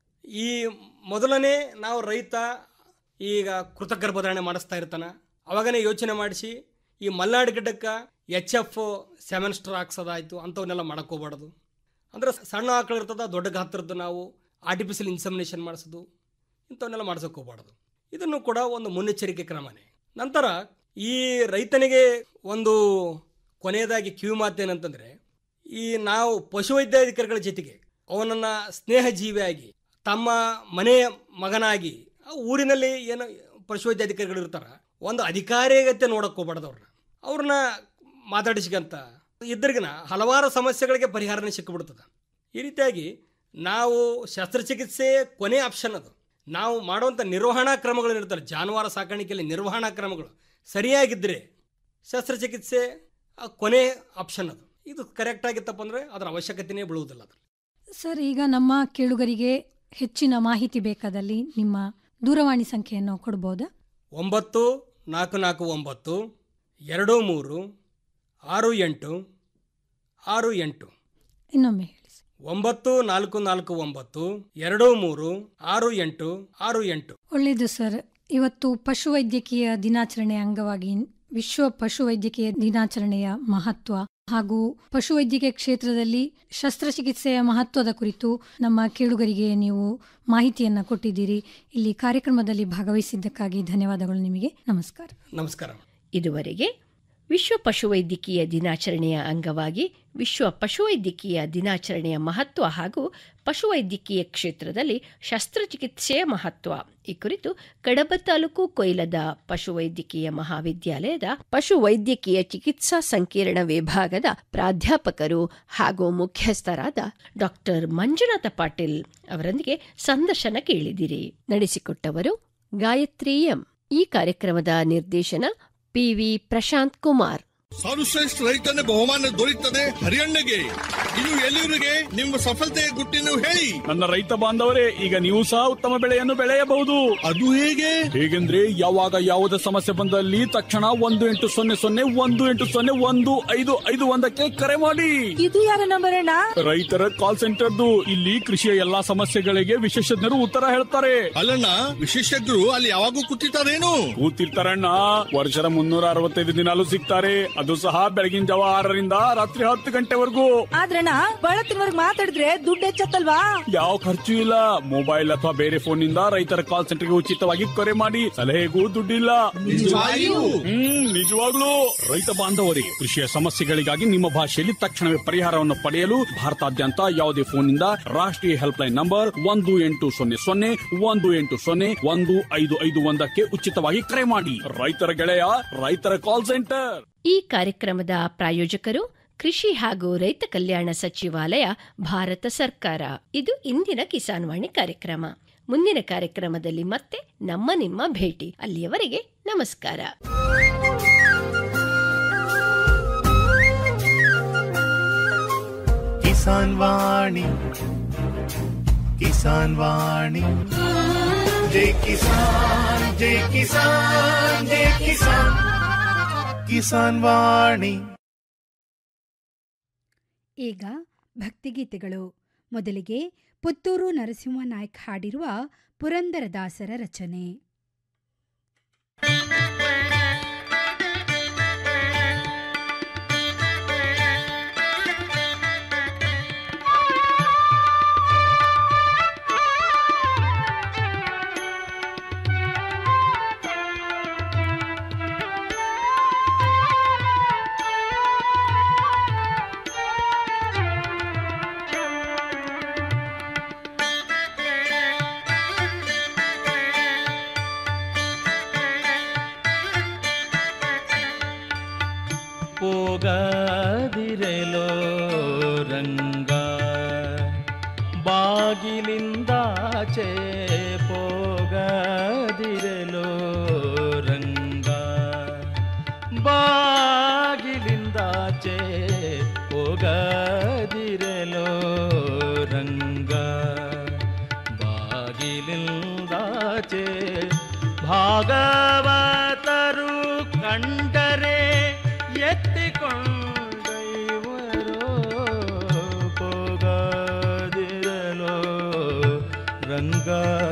ಈ ಮೊದಲನೇ ನಾವು ರೈತ ಈಗ ಕೃತಗರ್ಭಧಾರಣೆ ಮಾಡಿಸ್ತಾ ಇರ್ತಾನೆ ಅವಾಗನೇ ಯೋಚನೆ ಮಾಡಿಸಿ ಈ ಮಲ್ನಾಡು ಗಿಡ್ಡಕ್ಕೆ ಎಚ್ ಎಫ್ ಸೆವೆನ್ ಸ್ಟಾರ್ ಹಾಕ್ಸೋದಾಯ್ತು ಅಂಥವನ್ನೆಲ್ಲ ಮಾಡಕ್ಕೆ ಹೋಗ್ಬಾರ್ದು ಅಂದ್ರೆ ಸಣ್ಣ ಆಕಳು ಇರ್ತದ ದೊಡ್ಡ ಗಾತ್ರದ್ದು ನಾವು ಆರ್ಟಿಫಿಷಿಯಲ್ ಇನ್ಸಮಿನೇಷನ್ ಮಾಡಿಸೋದು ಇಂಥವನ್ನೆಲ್ಲ ಮಾಡ್ಸೋಕೆ ಹೋಗ್ಬಾರ್ದು ಇದನ್ನು ಕೂಡ ಒಂದು ಮುನ್ನೆಚ್ಚರಿಕೆ ಕ್ರಮನೇ ನಂತರ ಈ ರೈತನಿಗೆ ಒಂದು ಕೊನೆಯದಾಗಿ ಕಿವಿ ಮಾತೇನಂತಂದ್ರೆ ಈ ನಾವು ಪಶುವೈದ್ಯಾಧಿಕಾರಿಗಳ ಜೊತೆಗೆ ಅವನನ್ನ ಸ್ನೇಹ ಜೀವಿಯಾಗಿ ತಮ್ಮ ಮನೆಯ ಮಗನಾಗಿ ಆ ಊರಿನಲ್ಲಿ ಏನು ಪಶುವೈದ್ಯಾಧಿಕಾರಿಗಳು ಇರ್ತಾರ ಒಂದು ಅಧಿಕಾರಿಗತ್ತೆ ನೋಡಕ್ ಹೋಗ್ಬಾರ್ದು ಅವ್ರನ್ನ ಅವ್ರನ್ನ ಮಾತಾಡಿಸ್ಕಂತ ಇದ್ರಿಗಿನ ಹಲವಾರು ಸಮಸ್ಯೆಗಳಿಗೆ ಪರಿಹಾರನೇ ಸಿಕ್ಕಿಬಿಡ್ತದೆ ಈ ರೀತಿಯಾಗಿ ನಾವು ಶಸ್ತ್ರಚಿಕಿತ್ಸೆ ಕೊನೆ ಆಪ್ಷನ್ ಅದು ನಾವು ಮಾಡುವಂಥ ನಿರ್ವಹಣಾ ಕ್ರಮಗಳು ಇರ್ತಾರೆ ಜಾನುವಾರು ಸಾಕಾಣಿಕೆಯಲ್ಲಿ ನಿರ್ವಹಣಾ ಕ್ರಮಗಳು ಸರಿಯಾಗಿದ್ದರೆ ಶಸ್ತ್ರಚಿಕಿತ್ಸೆ ಆ ಕೊನೆ ಆಪ್ಷನ್ ಅದು ಇದು ಕರೆಕ್ಟ್ ಆಗಿತ್ತಪ್ಪ ಅಂದರೆ ಅದರ ಅವಶ್ಯಕತೆಯೇ ಬೀಳುವುದಿಲ್ಲ ಅದು ಸರ್ ಈಗ ನಮ್ಮ ಕೇಳುಗರಿಗೆ ಹೆಚ್ಚಿನ ಮಾಹಿತಿ ಬೇಕಾದಲ್ಲಿ ನಿಮ್ಮ ದೂರವಾಣಿ ಸಂಖ್ಯೆಯನ್ನು ಕೊಡ್ಬೋದಾ ಒಂಬತ್ತು ನಾಲ್ಕು ನಾಲ್ಕು ಒಂಬತ್ತು ಎರಡು ಮೂರು ಆರು ಎಂಟು ಆರು ಎಂಟು ಇನ್ನೊಮ್ಮೆ ಹೇಳಿ ಸರ್. ಒಂಬತ್ತು ನಾಲ್ಕು ನಾಲ್ಕು ಒಂಬತ್ತು ಎರಡು ಮೂರು ಆರು ಎಂಟು ಆರು ಎಂಟು ಒಳ್ಳೆಯದು ಸರ್ ಇವತ್ತು ಪಶುವೈದ್ಯಕೀಯ ದಿನಾಚರಣೆಯ ಅಂಗವಾಗಿ ವಿಶ್ವ ಪಶುವೈದ್ಯಕೀಯ ದಿನಾಚರಣೆಯ ಮಹತ್ವ ಹಾಗೂ ಪಶುವೈದ್ಯಕೀಯ ಕ್ಷೇತ್ರದಲ್ಲಿ ಶಸ್ತ್ರಚಿಕಿತ್ಸೆಯ ಮಹತ್ವದ ಕುರಿತು ನಮ್ಮ ಕೇಳುಗರಿಗೆ ನೀವು ಮಾಹಿತಿಯನ್ನ ಕೊಟ್ಟಿದ್ದೀರಿ ಇಲ್ಲಿ ಕಾರ್ಯಕ್ರಮದಲ್ಲಿ ಭಾಗವಹಿಸಿದ್ದಕ್ಕಾಗಿ ಧನ್ಯವಾದಗಳು ನಿಮಗೆ ನಮಸ್ಕಾರ ನಮಸ್ಕಾರ ಇದುವರೆಗೆ ವಿಶ್ವ ಪಶುವೈದ್ಯಕೀಯ ದಿನಾಚರಣೆಯ ಅಂಗವಾಗಿ ವಿಶ್ವ ಪಶುವೈದ್ಯಕೀಯ ದಿನಾಚರಣೆಯ ಮಹತ್ವ ಹಾಗೂ ಪಶುವೈದ್ಯಕೀಯ ಕ್ಷೇತ್ರದಲ್ಲಿ ಶಸ್ತ್ರಚಿಕಿತ್ಸೆಯ ಮಹತ್ವ ಈ ಕುರಿತು ಕಡಬ ತಾಲೂಕು ಕೊಯ್ಲದ ಪಶುವೈದ್ಯಕೀಯ ಮಹಾವಿದ್ಯಾಲಯದ ಪಶುವೈದ್ಯಕೀಯ ಚಿಕಿತ್ಸಾ ಸಂಕೀರ್ಣ ವಿಭಾಗದ ಪ್ರಾಧ್ಯಾಪಕರು ಹಾಗೂ ಮುಖ್ಯಸ್ಥರಾದ ಡಾಕ್ಟರ್ ಮಂಜುನಾಥ ಪಾಟೀಲ್ ಅವರೊಂದಿಗೆ ಸಂದರ್ಶನ ಕೇಳಿದಿರಿ ನಡೆಸಿಕೊಟ್ಟವರು ಗಾಯತ್ರಿ ಎಂ ಈ ಕಾರ್ಯಕ್ರಮದ ನಿರ್ದೇಶನ ಪಿವಿ ಪ್ರಶಾಂತ್ ಕುಮಾರ್ ಸರ್ವಶ್ರೇಷ್ಠ ರೈತನ ಬಹುಮಾನ ದೊರೆಯುತ್ತದೆ ಹರಿಯಣ್ಣಗೆ ಇದು ಎಲ್ಲಿವರಿಗೆ ನಿಮ್ಮ ಸಫಲತೆಯ ಗುಟ್ಟಿನ ಹೇಳಿ ನನ್ನ ರೈತ ಬಾಂಧವರೇ ಈಗ ನೀವು ಸಹ ಉತ್ತಮ ಬೆಳೆಯನ್ನು ಬೆಳೆಯಬಹುದು ಅದು ಹೇಗೆ ಹೇಗೆಂದ್ರೆ ಯಾವಾಗ ಯಾವುದೇ ಸಮಸ್ಯೆ ಬಂದಲ್ಲಿ ತಕ್ಷಣ ಒಂದು ಎಂಟು ಸೊನ್ನೆ ಸೊನ್ನೆ ಒಂದು ಎಂಟು ಸೊನ್ನೆ ಒಂದು ಐದು ಐದು ಒಂದಕ್ಕೆ ಕರೆ ಮಾಡಿ ಇದು ಯಾರ ನಂಬರ್ ಅಣ್ಣ ರೈತರ ಕಾಲ್ ಸೆಂಟರ್ದು ಇಲ್ಲಿ ಕೃಷಿಯ ಎಲ್ಲಾ ಸಮಸ್ಯೆಗಳಿಗೆ ವಿಶೇಷಜ್ಞರು ಉತ್ತರ ಹೇಳ್ತಾರೆ ಅಲ್ಲಣ್ಣ ವಿಶೇಷಜ್ಞರು ಅಲ್ಲಿ ಯಾವಾಗೂ ಕೂತಿರ್ತಾರೇನು ಕೂತಿರ್ತಾರಣ್ಣ ವರ್ಷದ ಮುನ್ನೂರ ಅರವತ್ತೈದು ದಿನಾಲು ಸಿಗ್ತಾರೆ ಅದು ಸಹ ಬೆಳಗಿನ ಜಾವ ಆರರಿಂದ ರಾತ್ರಿ ಹತ್ತು ಗಂಟೆವರೆಗೂ ಆದ್ರಣ್ಣ ಬಳತ್ತಿನವರ್ಗ್ ಮಾತಾಡಿದ್ರೆ ದುಡ್ಡು ಹೆಚ್ಚತ್ತಲ್ವಾ ಯಾವ ಖರ್ಚು ಇಲ್ಲ ಮೊಬೈಲ್ ಅಥವಾ ಬೇರೆ ಫೋನ್ ನಿಂದ ರೈತರ ಕಾಲ್ ಸೆಂಟರ್ಗೆ ಉಚಿತವಾಗಿ ಕರೆ ಮಾಡಿ ಸಲಹೆಗೂ ದುಡ್ಡಿಲ್ಲ ನಿಜವಾಗಿಯೂ? ಹ್ಮ್ ನಿಜವಾಗ್ಲೂ ರೈತ ಬಾಂಧವರಿಗೆ ಕೃಷಿಯ ಸಮಸ್ಯೆಗಳಿಗಾಗಿ ನಿಮ್ಮ ಭಾಷೆಯಲ್ಲಿ ತಕ್ಷಣವೇ ಪರಿಹಾರವನ್ನು ಪಡೆಯಲು ಭಾರತಾದ್ಯಂತ ಯಾವುದೇ ಫೋನ್ ನಿಂದ ರಾಷ್ಟ್ರೀಯ ಹೆಲ್ಪ್ ಲೈನ್ ನಂಬರ್ ಒಂದು ಎಂಟು ಸೊನ್ನೆ ಸೊನ್ನೆ ಒಂದು ಎಂಟು ಸೊನ್ನೆ ಒಂದು ಐದು ಐದು ಒಂದಕ್ಕೆ ಉಚಿತವಾಗಿ ಕರೆ ಮಾಡಿ ರೈತರ ಗೆಳೆಯ ರೈತರ ಕಾಲ್ ಸೆಂಟರ್ ಈ ಕಾರ್ಯಕ್ರಮದ ಪ್ರಾಯೋಜಕರು ಕೃಷಿ ಹಾಗೂ ರೈತ ಕಲ್ಯಾಣ ಸಚಿವಾಲಯ ಭಾರತ ಸರ್ಕಾರ ಇದು ಇಂದಿನ ಕಿಸಾನ್ ವಾಣಿ ಕಾರ್ಯಕ್ರಮ ಮುಂದಿನ ಕಾರ್ಯಕ್ರಮದಲ್ಲಿ ಮತ್ತೆ ನಮ್ಮ ನಿಮ್ಮ ಭೇಟಿ ಅಲ್ಲಿಯವರೆಗೆ ನಮಸ್ಕಾರ ಕಿಸಾನ್ ವಾಣಿ ಕಿಸಾನ್ ವಾಣಿ ಜೈ ಕಿಸಾನ್ ಜೈ ಕಿಸಾನ್ ಜೈ ಕಿಸಾನ್ ಕಿಸಾನ್ ವಾಣಿ ಈಗ ಭಕ್ತಿಗೀತೆಗಳು ಮೊದಲಿಗೆ ಪುತ್ತೂರು ನರಸಿಂಹ ನಾಯ್ಕ್ ಹಾಡಿರುವ ಪುರಂದರದಾಸರ ರಚನೆ ಹೋಗದಿರೆಲೋ ರಂಗ ಬಾಗಿಲಿಂದಾಚೆ ಹೋಗದಿರೆಲೋ ರಂಗ ಬಾಗಿಲಿಂದಾಚೆ ಹೋಗದಿರೆಲೋ ರಂಗ ಬಾಗಿಲಿಂದಾಚೆ ಭಾಗವತರು ಕಂಡರೆ ಎತ್ತಿಕೊಂಡೈವರೋ ಹೋಗದಿರಲೋ ರಂಗ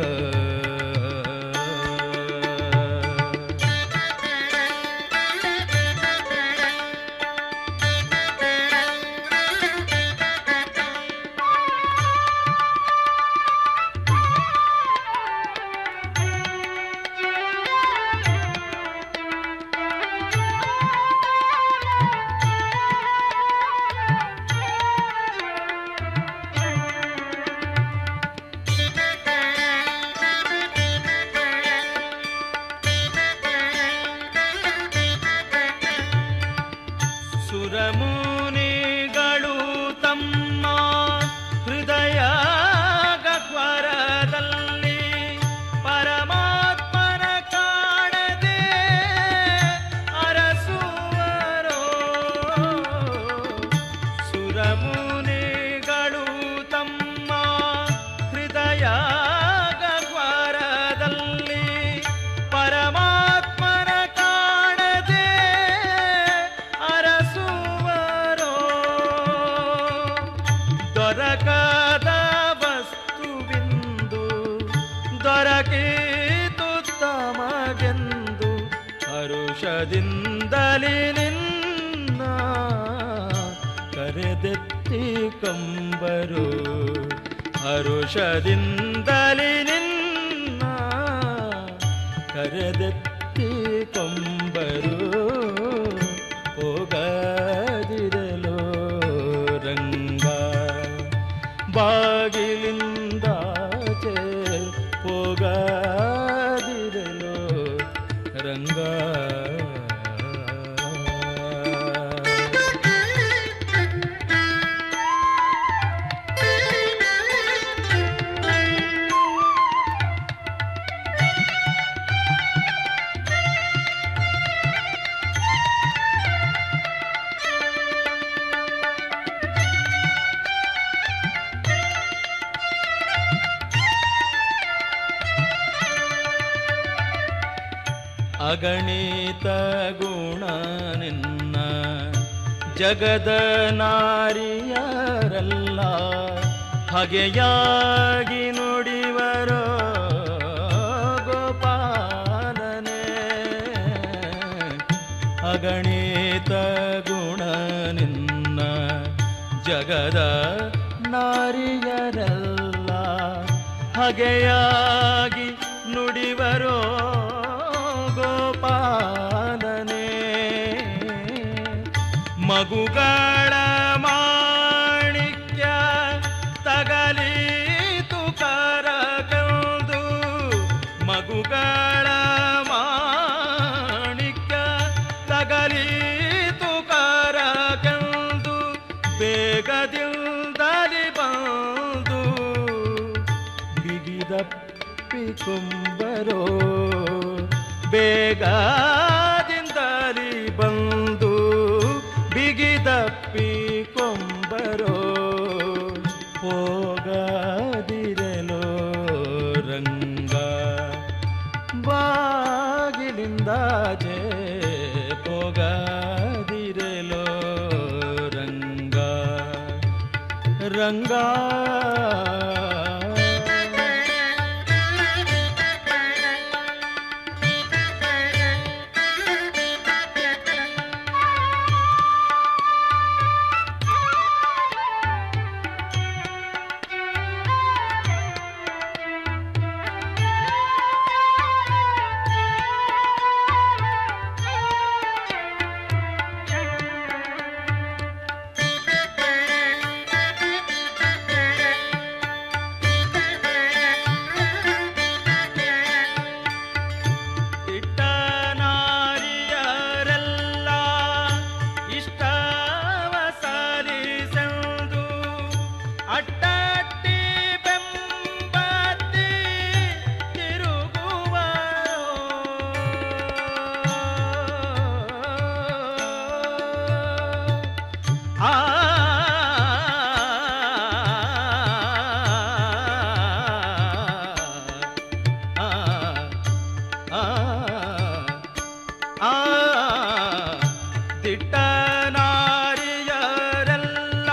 ಸುರಮುನಿಗಳು ತಮ್ಮ ಹೃದಯ ಗಹ್ವರದಲ್ಲಿ ಪರಮಾತ್ಮನ ಕಾಣದೆ ಅರಸುವರೋ ಸುರಮುನಿಗಳು ತಮ್ಮ ಹೃದಯ ಗಹ್ವರದಲ್ಲಿ ಪರಮಾತ್ಮನ ಕಾಣದೆ ಅರಸುವರೋ ದೊರಕದ ವಸ್ತುವಿಂದು ದೊರಕೀತು ತಮಗೆಂದು ಹರುಷದಿಂದಲಿ ನಿನ್ನ ಕರೆದೆತ್ತಿ ಕಂಬರು ಹರುಷದಿಂದಲಿ ನಿನ್ನ ಕರೆದೆತ್ತಿ ಕಂಬರು ಹೋಗದಿರಲು ರಂಗ ಬಾಗಿಲಿಂದಾಚೆ ಹೋಗದಿರಲು ರಂಗ ಅಗಣಿತ ಗುಣ ನಿನ್ನ ಜಗದ ನಾರಿಯರಲ್ಲ ಹಗೆಯಾಗಿ ನುಡಿವರೋ ಗೋಪಾಲನೆ ಅಗಣಿತ ಗುಣ ನಿನ್ನ ಜಗದ ನಾರಿಯರಲ್ಲ ಹಗೆಯಾಗಿ ನುಡಿವರೋ ಗೋಪಾಲನೆ ಮಗುಗಳ ಮಾಣಿಕ್ಯ ತಗಲೀತು ಕರಕಂದು ಮಗುಗಳ ಮಾಣಿಕ್ಯ ತಗಲೀತು ಕರಕಂದು ಬೇಗದಿಂದಲಿ ಬಂದು ಬಿಗಿದಪ್ಪಿಕೊಂಬರೋ ಬೇಗದಿಂದಲಿ ಬಂದು ಬಿಗಿದಪ್ಪಿ ಕೊಂಬರೋ ಹೋಗದಿರಲೋ ರಂಗ ಬಾಗಿಲಿಂದಾಚೆ ಹೋಗದಿರಲೋ ರಂಗ ರಂಗ ಇಟ್ಟ ನಾರಿಯರೆಲ್ಲ ಇಷ್ಟವ ಸರಿಸೆಂದು ಅಟ್ಟಟ್ಟಿ ಬೆಂಬತ್ತಿ ತಿರುಗುವ ಆ ಆ ದಿಟ್ಟ ನಾರಿಯರೆಲ್ಲ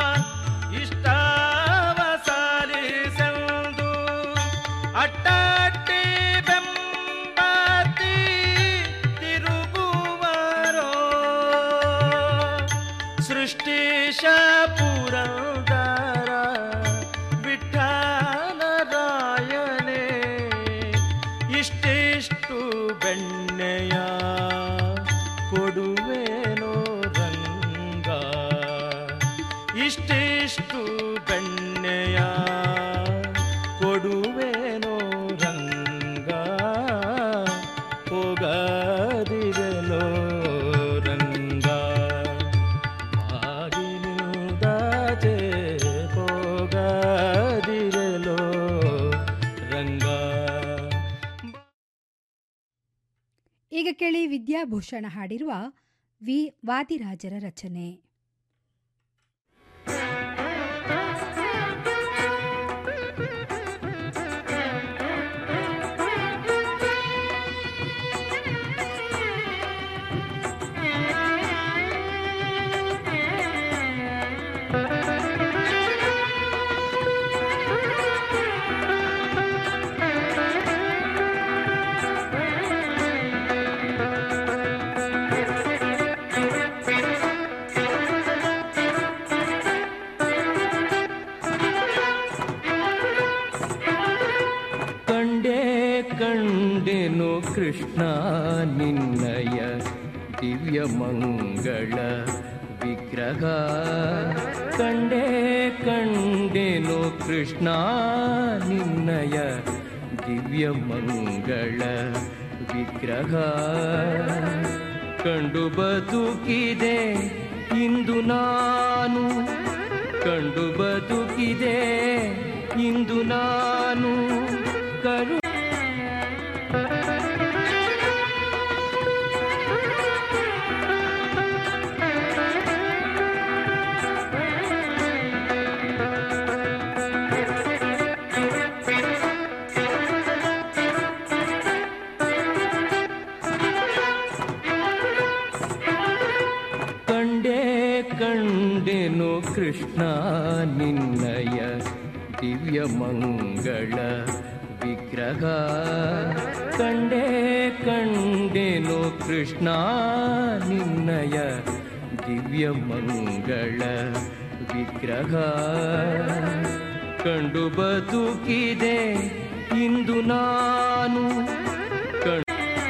ಇಷ್ಟವ ಸಲಿಸೆಂದು ಅಟ್ಟಟ್ಟಿ ಬೆಂಬತ್ತಿ ತಿರುಗುವರೋ ಸೃಷ್ಟಿಶ ಪುರಂದರ ವಿಠಲರಾಯನೇ ಇಷ್ಟಿಷ್ಟು ಬೆಣ್ಣೆಯ ಕೊಡುವೆನೋ ರಂಗ ಇಷ್ಟಿಷ್ಟು ಬೆಣ್ಣೆಯ ಕೊಡುವೆನೋ ರಂಗ ಹೋಗದಿರಲೋ ರಂಗ ಬಾಗಿಲುದಾಚೆ ಹೋಗದಿರಲೋ ರಂಗ ಈಗ ಕೇಳಿ ವಿದ್ಯಾಭೂಷಣ ಹಾಡಿರುವ ವಿ ವಾದಿರಾಜರ ರಚನೆ Thank you. ಕೃಷ್ಣ ನಿನ್ನಯ ದಿವ್ಯ ಮಂಗಳ ವಿಗ್ರಹ ಕಂಡೇ ಕಂಡೆನು ಕೃಷ್ಣ ನಿನ್ನಯ ದಿವ್ಯ ಮಂಗಳ ವಿಗ್ರಹ ಕಂಡು ಬದುಕಿದೆ ಇಂದು ನಾನು ಕಂಡು ಬದುಕಿದೆ ಇಂದು ನಾನು ಕರು ಕಂಡೇ ಕಂಡೆನು ಕೃಷ್ಣ ನಿನ್ನಯ ದಿವ್ಯ ಮಂಗಳ ವಿಗ್ರಹ ಕಂಡೇ ಕಂಡೆನು ಕೃಷ್ಣ ನಿನ್ನಯ ದಿವ್ಯ ಮಂಗಳ ವಿಗ್ರಹ ಕಂಡು ಬದುಕಿದೆ ಇಂದು ನಾನು ಕಂಡು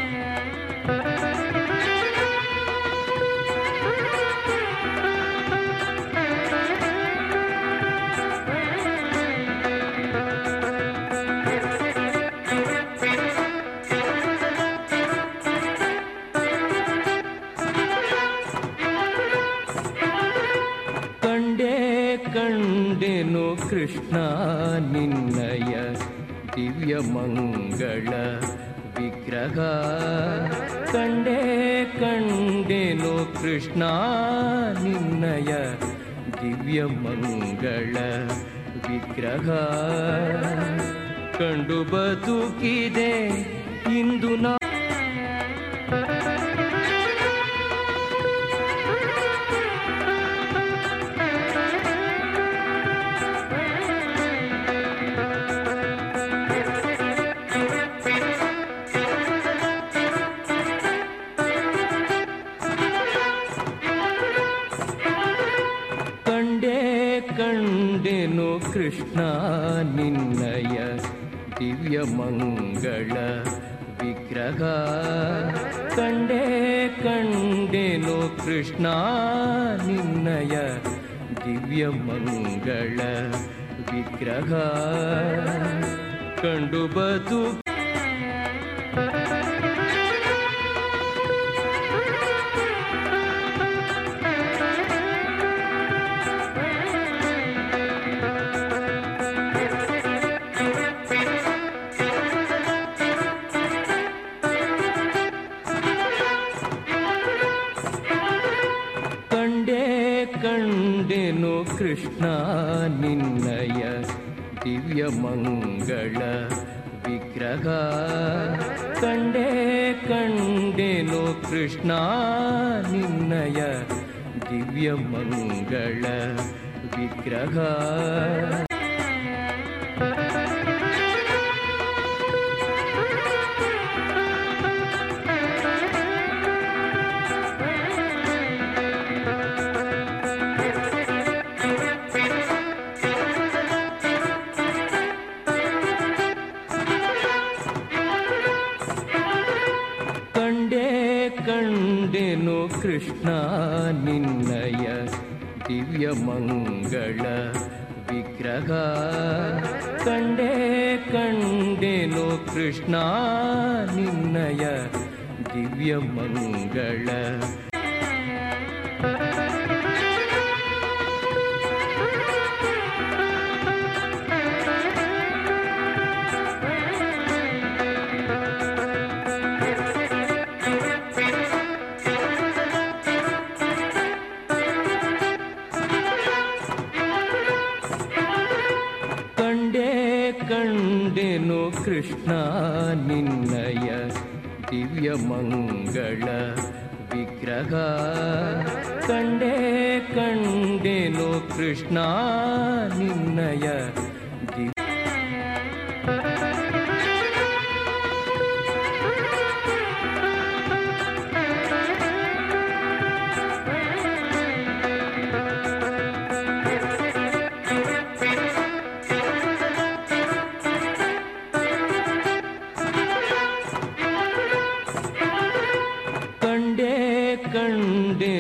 ಕಂಡೇ ಕಂಡೆನು ಕೃಷ್ಣ ನಿನ್ನಯ ದಿವ್ಯ ಮಂಗಳ ವಿಗ್ರಹ ಕಂಡೇ ಕಂಡೆನು ಕೃಷ್ಣ ನಿನ್ನಯ ದಿವ್ಯ ಮಂಗಳ ವಿಗ್ರಹ ಕಂಡು ಬದುಕಿದೆ ಇಂದು ನಾ ಕಂಡೇ ಕಂಡೆನು ಕೃಷ್ಣ ನಿನ್ನಯ ದಿವ್ಯ ಮಂಗಳ ವಿಗ್ರಹ ಕಂಡೇ ಕಂಡೆನು ಕೃಷ್ಣ ನಿನ್ನಯ ದಿವ್ಯ ಮಂಗಳ ವಿಗ್ರಹ ಕಂಡು ಬದು ಕಂಡೇ ಕಂಡೆನು ಕೃಷ್ಣ ನಿನ್ನಯ ದಿವ್ಯ ಮಂಗಳ ವಿಗ್ರಹ ಕಂಡೇ ಕಂಡೆನು ಕೃಷ್ಣ ನಿನ್ನಯ ದಿವ್ಯ ಮಂಗಳ ವಿಗ್ರಹ ಕಂಡೇ ಕಂಡೆನು ಕೃಷ್ಣ ನಿನ್ನಯ ದಿವ್ಯ ಮಂಗಳ ವಿಗ್ರಹ ಕಂಡೇ ಕಂಡೆನು ಕೃಷ್ಣ ನಿನ್ನಯ ದಿವ್ಯ ಮಂಗಳ ಕಂಡೇ ಕಂಡೆನು ಕೃಷ್ಣ ನಿನ್ನಯ ದಿವ್ಯ ಮಂಗಳ ವಿಗ್ರಹ ಕಂಡೇ ಕಂಡೆನು ಕೃಷ್ಣ ನಿನ್ನಯ ದಿವ್ಯ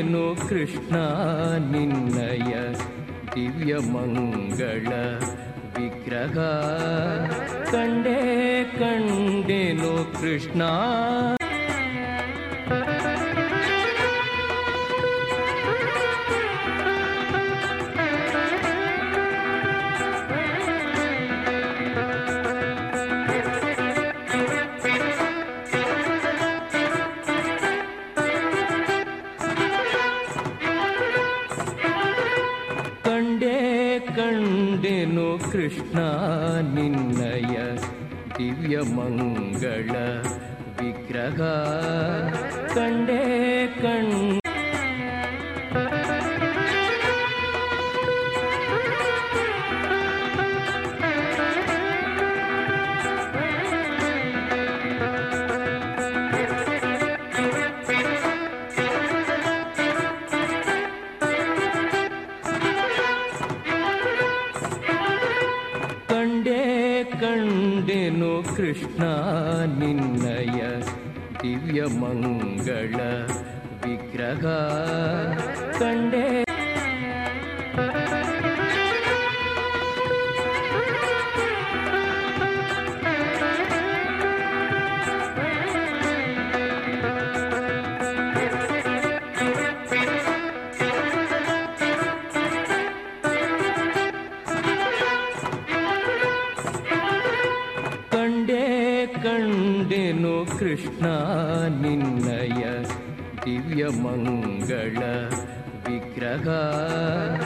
ಕಂಡೆನು ಕೃಷ್ಣ ನಿನ್ನಯ ದಿವ್ಯ ಮಂಗಳ ವಿಗ್ರಹ ಕಂಡೇ ಕಂಡೆನು ಕೃಷ್ಣ ಕಂಡೇ ಕಂಡೆನು ಕೃಷ್ಣ ನಿನ್ನಯ ದಿವ್ಯ ಮಂಗಳ ವಿಗ್ರಹ ಕಂಡೇ ಕಣ್ ಕಂಡೇ ಕಂಡೆನು ಕೃಷ್ಣ ನಿನ್ನಯ ದಿವ್ಯ ಮಂಗಳ ವಿಗ್ರಹ ಕಂಡೇ ಕಂಡೇ ಕಂಡೆನು ಕೃಷ್ಣ ನಿನ್ನಯ ದಿವ್ಯ ಮಂಗಳ ವಿಗ್ರಹ